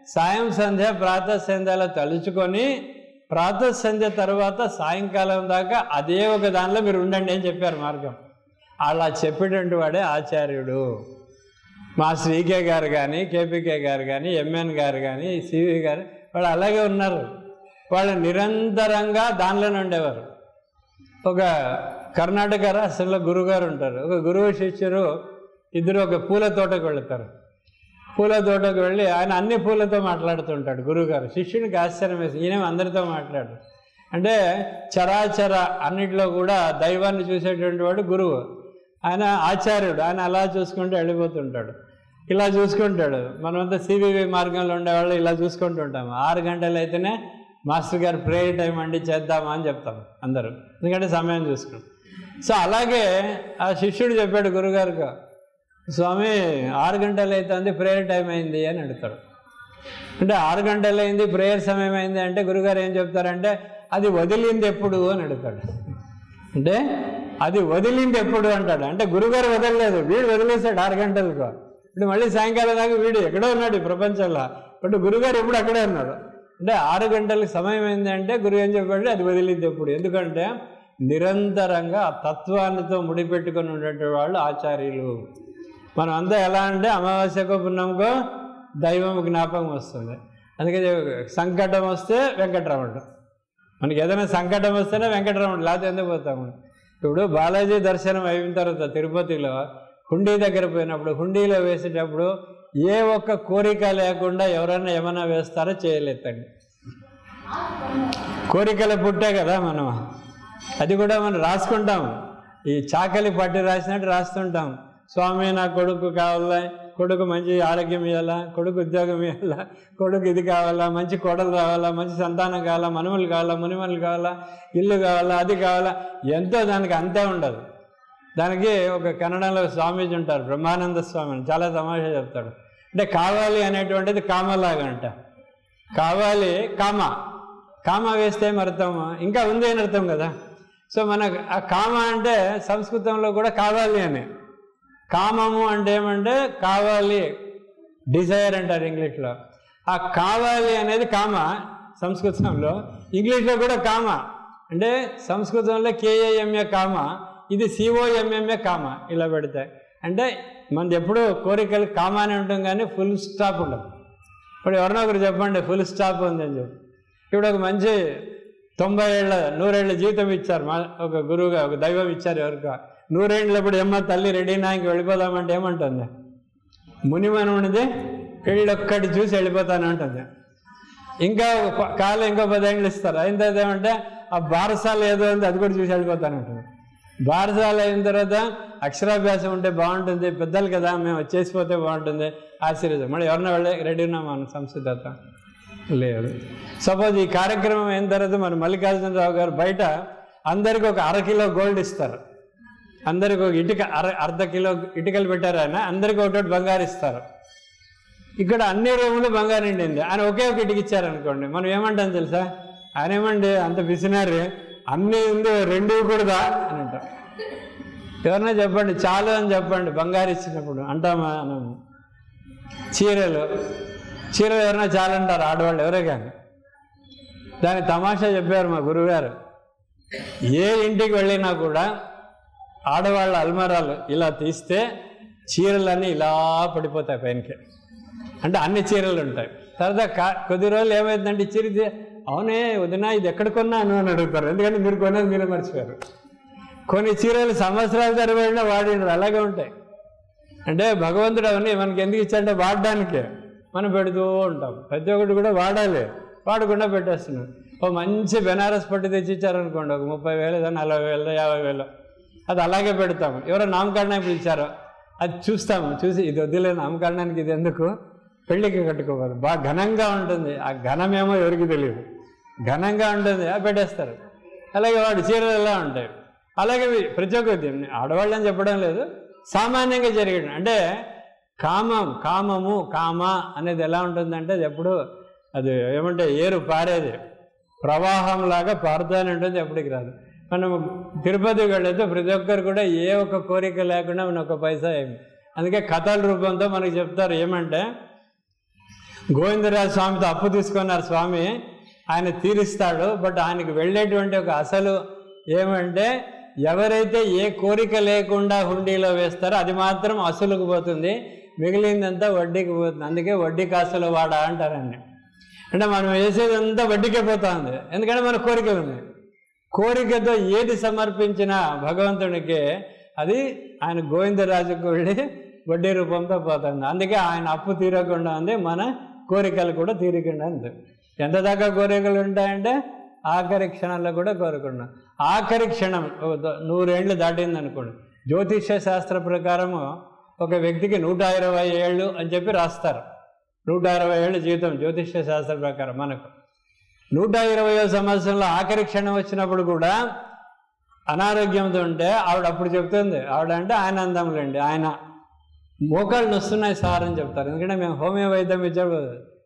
సాయం సంధ్య ప్రాతః సంధ్యలో తలుచుకొని ప్రాతః సంధ్య తర్వాత సాయంకాలం దాకా అదే ఒక దానిలో మీరు ఉండండి అని చెప్పారు మార్గం అలా చెప్పేటువంటి వాడే ఆచార్యుడు మా శ్రీకే గారు కానీ కేపీకే గారు కానీ ఎంఎన్ గారు కానీ సివి గారు వాళ్ళు అలాగే ఉన్నారు వాళ్ళు నిరంతరంగా దానిలోనే ఉండేవారు ఒక కర్ణాటక రాష్ట్రంలో గురుగారు ఉంటారు ఒక గురువు శిష్యుడు ఇద్దరు ఒక పూల తోటకు వెళతారు పూల తోటకు వెళ్ళి ఆయన అన్ని పూలతో మాట్లాడుతుంటాడు గురువుగారు శిష్యునికి ఆశ్చర్యం వేసి ఈయన అందరితో మాట్లాడు అంటే చరాచర అన్నిట్లో కూడా దైవాన్ని చూసేటువంటి వాడు గురువు ఆయన ఆచార్యుడు ఆయన అలా చూసుకుంటూ వెళ్ళిపోతుంటాడు ఇలా చూసుకుంటాడు మనమంతా సివివి మార్గంలో ఉండేవాళ్ళు ఇలా చూసుకుంటూ ఉంటాము ఆరు గంటలు అయితేనే మాస్టర్ గారు ప్రేయర్ టైం అండి చేద్దామా అని చెప్తాం అందరూ ఎందుకంటే సమయం చూసుకుంటాం సో అలాగే ఆ శిష్యుడు చెప్పాడు గురుగారికి స్వామి ఆరు గంటలు అవుతుంది ప్రేయర్ టైం అయింది అని అడుగుతాడు అంటే ఆరు గంటలు అయింది ప్రేయర్ సమయం అయింది అంటే గురుగారు ఏం చెప్తారంటే అది వదిలింది ఎప్పుడు అని అడుగుతాడు అంటే అది వదిలింది ఎప్పుడు అంటాడు అంటే గురుగారు వదలలేదు వీడు వదిలేశాడు ఆరు గంటలకు ఇప్పుడు మళ్ళీ సాయంకాలం దాకా వీడు ఎక్కడో ఉన్నాడు ఈ ప్రపంచంలో బట్ గురుగారు ఎప్పుడు అక్కడే ఉన్నాడు అంటే ఆరు గంటలకు సమయం అయింది అంటే గురువు ఏం చెప్పాడు అది వదిలింది ఎప్పుడు ఎందుకంటే నిరంతరంగా ఆ తత్వానితో ముడిపెట్టుకొని ఉండేటువంటి వాళ్ళు ఆచార్యులు మనం అంతా ఎలా అంటే అమావాస్యకో పుణ్యంకో దైవం జ్ఞాపకం వస్తుంది అందుకే సంకటం వస్తే వెంకటరమణుడు మనకి ఏదైనా సంకటం వస్తేనే వెంకటరమణుడు లేకపోతే ఎందుకు పోతాము ఇప్పుడు బాలాజీ దర్శనం అయిన తర్వాత తిరుపతిలో హుండీ దగ్గర పోయినప్పుడు హుండీలో వేసేటప్పుడు ఏ ఒక్క కోరిక లేకుండా ఎవరైనా ఏమైనా వేస్తారో చేయలేదండి కోరికలు పుట్టే కదా మనం అది కూడా మనం రాసుకుంటాం ఈ చాకలి పట్టి రాసినట్టు రాస్తుంటాం స్వామి నా కొడుకు కావాలా కొడుకు మంచి ఆరోగ్యం ఇవ్వాలా కొడుకు ఉద్యోగం ఇవ్వాలా కొడుకు ఇది కావాలా మంచి కోడలు రావాలా మంచి సంతానం కావాలా మనుమలు కావాలా మునిమలు కావాలా ఇల్లు కావాలా అది కావాలా ఎంతో దానికి అంతే ఉండదు దానికి ఒక కన్నడంలో స్వామీజీ ఉంటారు బ్రహ్మానంద స్వామి అని చాలా తమాషా చెప్తాడు అంటే కావాలి అనేటువంటిది కామలాగా అంట కావాలి కామ కామ వేస్తే ఏం అర్థం ఇంకా ఉంది అని అర్థం కదా సో మన ఆ కామ అంటే సంస్కృతంలో కూడా కావాలి అని కామము అంటే ఏమంటే కావాలి డిజైర్ అంటారు ఇంగ్లీష్లో ఆ కావాలి అనేది కామ సంస్కృతంలో ఇంగ్లీష్లో కూడా కామ అంటే సంస్కృతంలో కేఏఎంఏ కామ ఇది సిఓఎంఎంఏ కామ ఇలా పెడతాయి అంటే మనది ఎప్పుడు కోరికలు కామ అని ఉంటాం కానీ ఫుల్ స్టాప్ ఉండదు ఇప్పుడు ఎవరినో ఒకరు చెప్పండి ఫుల్ స్టాప్ ఉందని చెప్పి ఇప్పుడు ఒక మంచి తొంభై ఏళ్ళ నూరేళ్ల జీవితం ఇచ్చారు మా ఒక గురువుగా ఒక దైవం ఇచ్చారు ఎవరికో నూరేళ్ళప్పుడు ఏమో తల్లి రెడీనా ఇంక వెళ్ళిపోదామంటే ఏమంటుంది మునిమనుడిది వీళ్ళొక్కటి చూసి వెళ్ళిపోతాను అంటుంది ఇంకా ఒక ప- కాలం ఇంకో పదేళ్ళు ఇస్తారు అయిన తర్వాత ఏమంటే ఆ బారసాల ఏదో ఉంది అది కూడా చూసి వెళ్ళిపోతాను అంటుంది బారసాల అయిన తర్వాత అక్షరాభ్యాసం ఉంటే బాగుంటుంది పెద్దలు కదా మేము వచ్చేసిపోతే బాగుంటుంది ఆశీర్వదం మళ్ళీ ఎవరన్నా వెళ్ళి రెడీ ఉన్నాం మన సంస్కృత లేదు సపోజ్ ఈ కార్యక్రమం అయిన తర్వాత మన మల్లికార్జునరావు గారు బయట అందరికి ఒక అర కిలో గోల్డ్ ఇస్తారు అందరికి ఒక ఇటుక అర అర్ధ కిలో ఇటుకలు పెట్టారు ఆయన అందరికి ఒకటి బంగారు ఇస్తారు ఇక్కడ అన్ని రూములు బంగారు నిండింది ఆయన ఒకే ఒక ఇటుక ఇచ్చారు అనుకోండి మనం ఏమంటాం తెలుసా ఆయన ఏమండి అంత పిసినారు అన్నీ ఉంది రెండు ఇవ్వకూడదా అని అంటాం ఎవరన్నా చెప్పండి చాలు అని చెప్పండి బంగారు ఇచ్చినప్పుడు అంటామా అనము చీరలు చీరలు ఎవరైనా చాలంటారు ఆడవాళ్ళు ఎవరే కానీ దాని తమాషా చెప్పారు మా గురువుగారు ఏ ఇంటికి వెళ్ళినా కూడా ఆడవాళ్ళ అల్మారాలు ఇలా తీస్తే చీరలన్నీ ఇలా పడిపోతాయి పైనకి అంటే అన్ని చీరలు ఉంటాయి తర్వాత కా- కొద్ది రోజులు ఏమైందంటే ఈ చీర తీ- అవునే వదినా ఇది ఎక్కడ కొన్నాను అని అడుగుతారు ఎందుకంటే మీరు కొన్నది మీరే మర్చిపోయారు కొన్ని చీరలు సంవత్సరాల తరబడినా వాడినారు అలాగే ఉంటాయి అంటే భగవంతుడు అవన్నీ మనకి ఎందుకు ఇచ్చాడంటే వాడడానికే మనం పెడుతూ ఉంటాం ప్రతి ఒక్కటి కూడా వాడాలి వాడకుండా పెట్టేస్తున్నాం ఓ మంచి బెనారస్ పట్టు తెచ్చి ఇచ్చారనుకోండి ఒక ముప్పై వేలు ఏదో నలభై వేలు యాభై వేలు అది అలాగే పెడతాము ఎవరో నామకరణం ఇచ్చారో అది చూస్తాము చూసి ఇది వద్దులే నామకరణానికి ఇది ఎందుకు పెళ్ళికి కట్టుకోవాలి బాగా ఘనంగా ఉంటుంది ఆ ఘనమేమో ఎవరికి తెలియదు ఘనంగా ఉంటుంది అది పెట్టేస్తారు అలాగే వాడి చీరలు ఎలా ఉంటాయి అలాగే వీ- ప్రతి ఒక్కటి ఆడవాళ్ళు అని చెప్పడం లేదు సామాన్యంగా జరిగేది అంటే కామం కామము కామ అనేది ఎలా ఉంటుందంటే అది ఎప్పుడు అది ఏమంటే ఏరు పారేది ప్రవాహం లాగా పారుతూనే ఉంటుంది ఎప్పటికి రాదు మనం తిరుపతికి వెళ్ళితే ప్రతి ఒక్కరు కూడా ఏ ఒక్క కోరిక లేకుండా మన ఒక పైసా ఏమి అందుకే కథల రూపంతో మనకి చెప్తారు ఏమంటే గోవిందరాజ స్వామితో అప్పు తీసుకున్నారు స్వామి ఆయన తీరుస్తాడు బట్ ఆయనకి వెళ్ళేటువంటి ఒక అసలు ఏమంటే ఎవరైతే ఏ కోరిక లేకుండా హుండీలో వేస్తారో అది మాత్రం అసలుకు పోతుంది మిగిలిందంతా వడ్డీకి పోతుంది అందుకే వడ్డీ కాసులు వాడ అంటారండి అంటే మనం వేసేదంతా వడ్డీకే పోతుంది ఎందుకంటే మన కోరికలు ఉన్నాయి కోరికతో ఏది సమర్పించినా భగవంతునికి అది ఆయన గోవిందరాజుకు వెళ్ళి వడ్డీ రూపంతో పోతుంది అందుకే ఆయన అప్పు తీరకుండా ఉంది మన కోరికలు కూడా తీరకుండా ఉంది ఎంత దాకా కోరికలు ఉంటాయంటే ఆఖరి క్షణంలో కూడా కోరుకున్నాం ఆఖరి క్షణం ఒక ద- నూరేళ్ళు దాటింది అనుకోండి జ్యోతిష్య శాస్త్ర ప్రకారము ఒక వ్యక్తికి నూట ఇరవై ఏళ్ళు అని చెప్పి రాస్తారు నూట ఇరవై ఏళ్ళు జీవితం జ్యోతిష్య శాస్త్ర ప్రకారం మనకు నూట ఇరవయో సంవత్సరంలో ఆఖరి క్షణం వచ్చినప్పుడు కూడా అనారోగ్యంతో ఉంటే ఆవిడ అప్పుడు చెప్తుంది ఆవిడ అంటే ఆయన అందంలేండి ఆయన మోకాళ్ళు నొస్తున్నాయి సార్ అని చెప్తారు ఎందుకంటే మేము హోమియో వైద్యం ఇచ్చాడు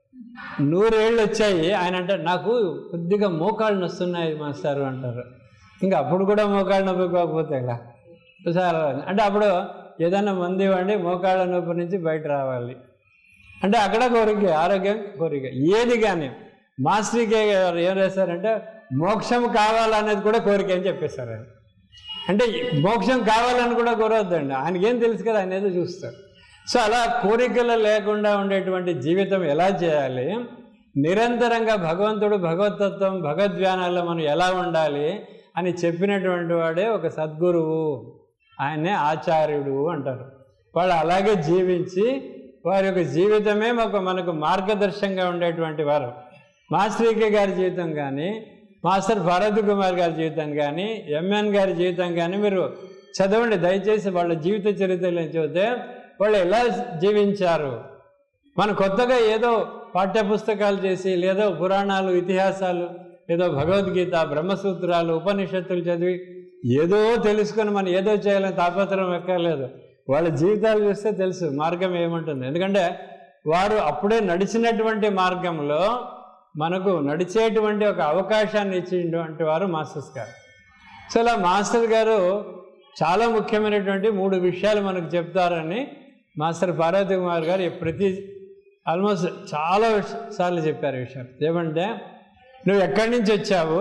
నూరేళ్ళు వచ్చాయి ఆయన అంటే నాకు కొద్దిగా మోకాళ్ళు నొస్తున్నాయి మాస్టారు అంటారు ఇంకా అప్పుడు కూడా మోకాళ్ళు నొప్పుకోకపోతే ఎలా సార్ అంటే అప్పుడు ఏదైనా మంది ఇవ్వండి మోకాళ్ళ నొప్పి నుంచి బయట రావాలి అంటే అక్కడ కోరిక ఆరోగ్యం కోరిక ఏది కానీ మాస్టర్కే గారు ఏం చేస్తారంటే మోక్షం కావాలనేది కూడా కోరిక అని చెప్పేశారు ఆయన అంటే మోక్షం కావాలని కూడా కోరవద్దండి ఆయనకి ఏం తెలుసు కదా ఆయన ఏదో చూస్తారు సో అలా కోరికలు లేకుండా ఉండేటువంటి జీవితం ఎలా చేయాలి నిరంతరంగా భగవంతుడు భగవతత్వం భగవద్వ్యానాల్లో మనం ఎలా ఉండాలి అని చెప్పినటువంటి వాడే ఒక సద్గురువు ఆయనే ఆచార్యుడు అంటారు వాళ్ళు అలాగే జీవించి వారి యొక్క జీవితమే ఒక మనకు మార్గదర్శకంగా ఉండేటువంటి వారు మాస్టర్కే గారి జీవితం కానీ మాస్టర్ భారత్ కుమార్ గారి జీవితం కానీ ఎంఎన్ గారి జీవితం కానీ మీరు చదవండి దయచేసి వాళ్ళ జీవిత చరిత్రలు చదివితే వాళ్ళు ఎలా జీవించారు మనం కొత్తగా ఏదో పాఠ్య పుస్తకాలు చేసి లేదో పురాణాలు ఇతిహాసాలు ఏదో భగవద్గీత బ్రహ్మసూత్రాలు ఉపనిషత్తులు చదివి ఏదో తెలుసుకొని మనం ఏదో చేయాలని తాపత్రం ఎక్కర్లేదు వాళ్ళ జీవితాలు చూస్తే తెలుసు మార్గం ఏముంటుంది ఎందుకంటే వారు అప్పుడే నడిచినటువంటి మార్గంలో మనకు నడిచేటువంటి ఒక అవకాశాన్ని ఇచ్చినటువంటి వారు మాస్టర్స్ గారు సో ఇలా మాస్టర్ గారు చాలా ముఖ్యమైనటువంటి మూడు విషయాలు మనకు చెప్తారని మాస్టర్ పార్వతి కుమార్ గారు ప్రతి ఆల్మోస్ట్ చాలా విష- సార్లు చెప్పారు ఈ విషయం ఏమంటే నువ్వు ఎక్కడి నుంచి వచ్చావు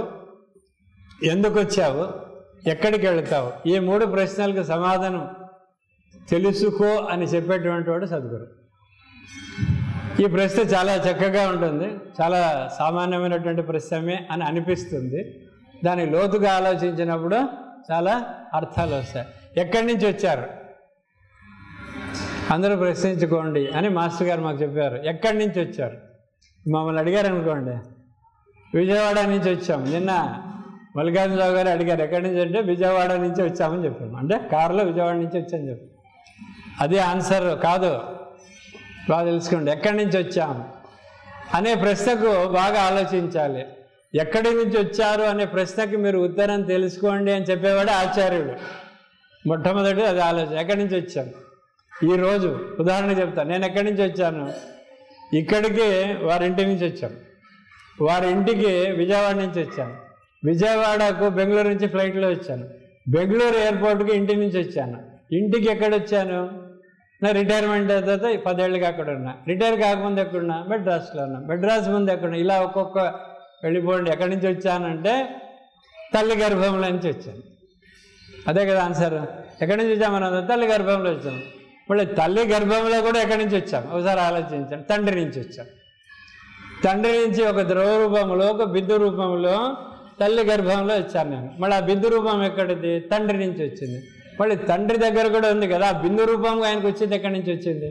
ఎందుకు వచ్చావు ఎక్కడికి వెళ్తావు ఈ మూడు ప్రశ్నలకు సమాధానం తెలుసుకో అని చెప్పేటువంటి వాడు సద్గురు ఈ ప్రశ్న చాలా చక్కగా ఉంటుంది చాలా సామాన్యమైనటువంటి ప్రశ్నమే అని అనిపిస్తుంది దాని లోతుగా ఆలోచించినప్పుడు చాలా అర్థాలు వస్తాయి ఎక్కడి నుంచి వచ్చారు అందరూ ప్రశ్నించుకోండి అని మాస్టర్ గారు మాకు చెప్పారు ఎక్కడి నుంచి వచ్చారు మమ్మల్ని అడిగారు అనుకోండి విజయవాడ నుంచి వచ్చాం నిన్న మల్లికార్జునరావు గారు అడిగారు ఎక్కడి నుంచి అంటే విజయవాడ నుంచి వచ్చామని చెప్పాము అంటే కారులో విజయవాడ నుంచి వచ్చామని చెప్పాం అది ఆన్సర్ కాదు బాగా తెలుసుకోండి ఎక్కడి నుంచి వచ్చాం అనే ప్రశ్నకు బాగా ఆలోచించాలి ఎక్కడి నుంచి వచ్చారు అనే ప్రశ్నకి మీరు ఉత్తరం తెలుసుకోండి అని చెప్పేవాడే ఆచార్యుడు మొట్టమొదటి అది ఆలోచన ఎక్కడి నుంచి వచ్చాం ఈరోజు ఉదాహరణ చెప్తాను నేను ఎక్కడి నుంచి వచ్చాను ఇక్కడికి వారి ఇంటి నుంచి వచ్చాను వారి ఇంటికి విజయవాడ నుంచి వచ్చాను విజయవాడకు బెంగళూరు నుంచి ఫ్లైట్లో వచ్చాను బెంగళూరు ఎయిర్పోర్ట్కి ఇంటి నుంచి వచ్చాను ఇంటికి ఎక్కడ వచ్చాను నా రిటైర్మెంట్ తర్వాత పదేళ్ళకి అక్కడ ఉన్నా రిటైర్ కాకముందు ఎక్కడున్నా మెడ్రాస్లో ఉన్నా మెడ్రాస్ ముందు ఎక్కడున్నా ఇలా ఒక్కొక్క వెళ్ళిపోండి ఎక్కడి నుంచి వచ్చానంటే తల్లి గర్భంలో నుంచి వచ్చాను అదే కదా ఆన్సర్ ఎక్కడి నుంచి వచ్చామన్నది తల్లి గర్భంలో వచ్చాము మళ్ళీ తల్లి గర్భంలో కూడా ఎక్కడి నుంచి వచ్చాం ఒకసారి ఆలోచించాం తండ్రి నుంచి వచ్చాం తండ్రి నుంచి ఒక ద్రవ రూపంలో ఒక బిందు రూపంలో తల్లి గర్భంలో వచ్చాను నేను మళ్ళీ ఆ బిందు రూపం ఎక్కడిది తండ్రి నుంచి వచ్చింది మళ్ళీ తండ్రి దగ్గర కూడా ఉంది కదా ఆ బిందు రూపంగా ఆయనకు వచ్చింది ఎక్కడి నుంచి వచ్చింది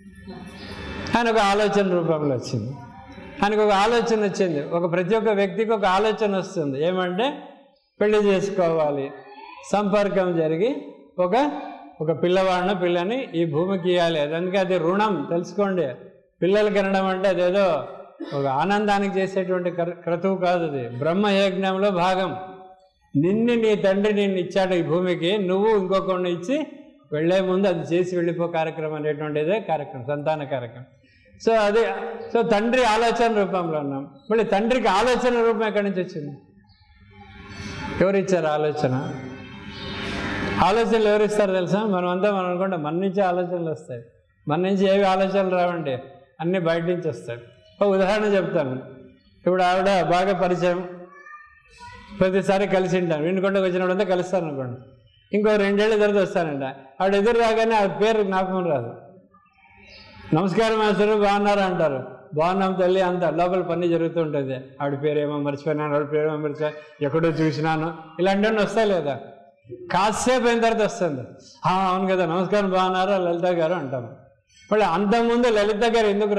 ఆయన ఒక ఆలోచన రూపంలో వచ్చింది ఆయనకు ఒక ఆలోచన వచ్చింది ఒక ప్రతి ఒక్క వ్యక్తికి ఒక ఆలోచన వస్తుంది ఏమంటే పెళ్లి చేసుకోవాలి సంపర్కం జరిగి ఒక ఒక పిల్లవాడిని పిల్లని ఈ భూమికి ఇవ్వాలి అది అందుకే అది రుణం తెలుసుకోండి పిల్లలు కనడం అంటే అదేదో ఒక ఆనందానికి చేసేటువంటి క్ర- క్రతువు కాదు అది బ్రహ్మయజ్ఞంలో భాగం నిన్ను నీ తండ్రి నిన్ను ఇచ్చాడు ఈ భూమికి నువ్వు ఇంకొకరిని ఇచ్చి వెళ్ళే ముందు అది చేసి వెళ్ళిపో కార్యక్రమం అనేటువంటిదే కార్యక్రమం సంతాన కార్యక్రమం సో అదే సో తండ్రి ఆలోచన రూపంలో ఉన్నాం మళ్ళీ తండ్రికి ఆలోచన రూపం ఎక్కడి నుంచి వచ్చింది ఎవరు ఇచ్చారు ఆలోచన ఆలోచనలు ఎవరు ఇస్తారు తెలుసా మనం అంతా మనం అనుకుంటాం మన నుంచే ఆలోచనలు వస్తాయి మన నుంచి ఏవి ఆలోచనలు రావండి అన్నీ బయట నుంచి వస్తాయి ఒక ఉదాహరణ చెప్తాను ఇప్పుడు ఆవిడ బాగా పరిచయం ప్రతిసారి కలిసి ఉంటాను వినుకొండకు వచ్చినప్పుడంతా కలుస్తాను అనుకోండి ఇంకో రెండేళ్ల తర్వాత వస్తానంట ఆవిడ ఎదురు రాగానే ఆ పేరు జ్ఞాపకం రాదు నమస్కారం మాస్టర్ బాగున్నారా అంటారు బాగున్నాం తల్లి అంత లోపల పని జరుగుతూ ఉంటుంది ఆవిడ పేరేమో మర్చిపోయినాను ఆవిడ పేరేమో మర్చిపోయి ఎక్కడో చూసినాను ఇలాంటివన్నీ వస్తాయి లేదా కాసేపు అయిన తర్వాత వస్తుంది "ఆ, అవును కదా నమస్కారం బాగున్నారా లలిత గారు అంటాము మళ్ళీ అంతకుముందు లలిత గారు ఎందుకు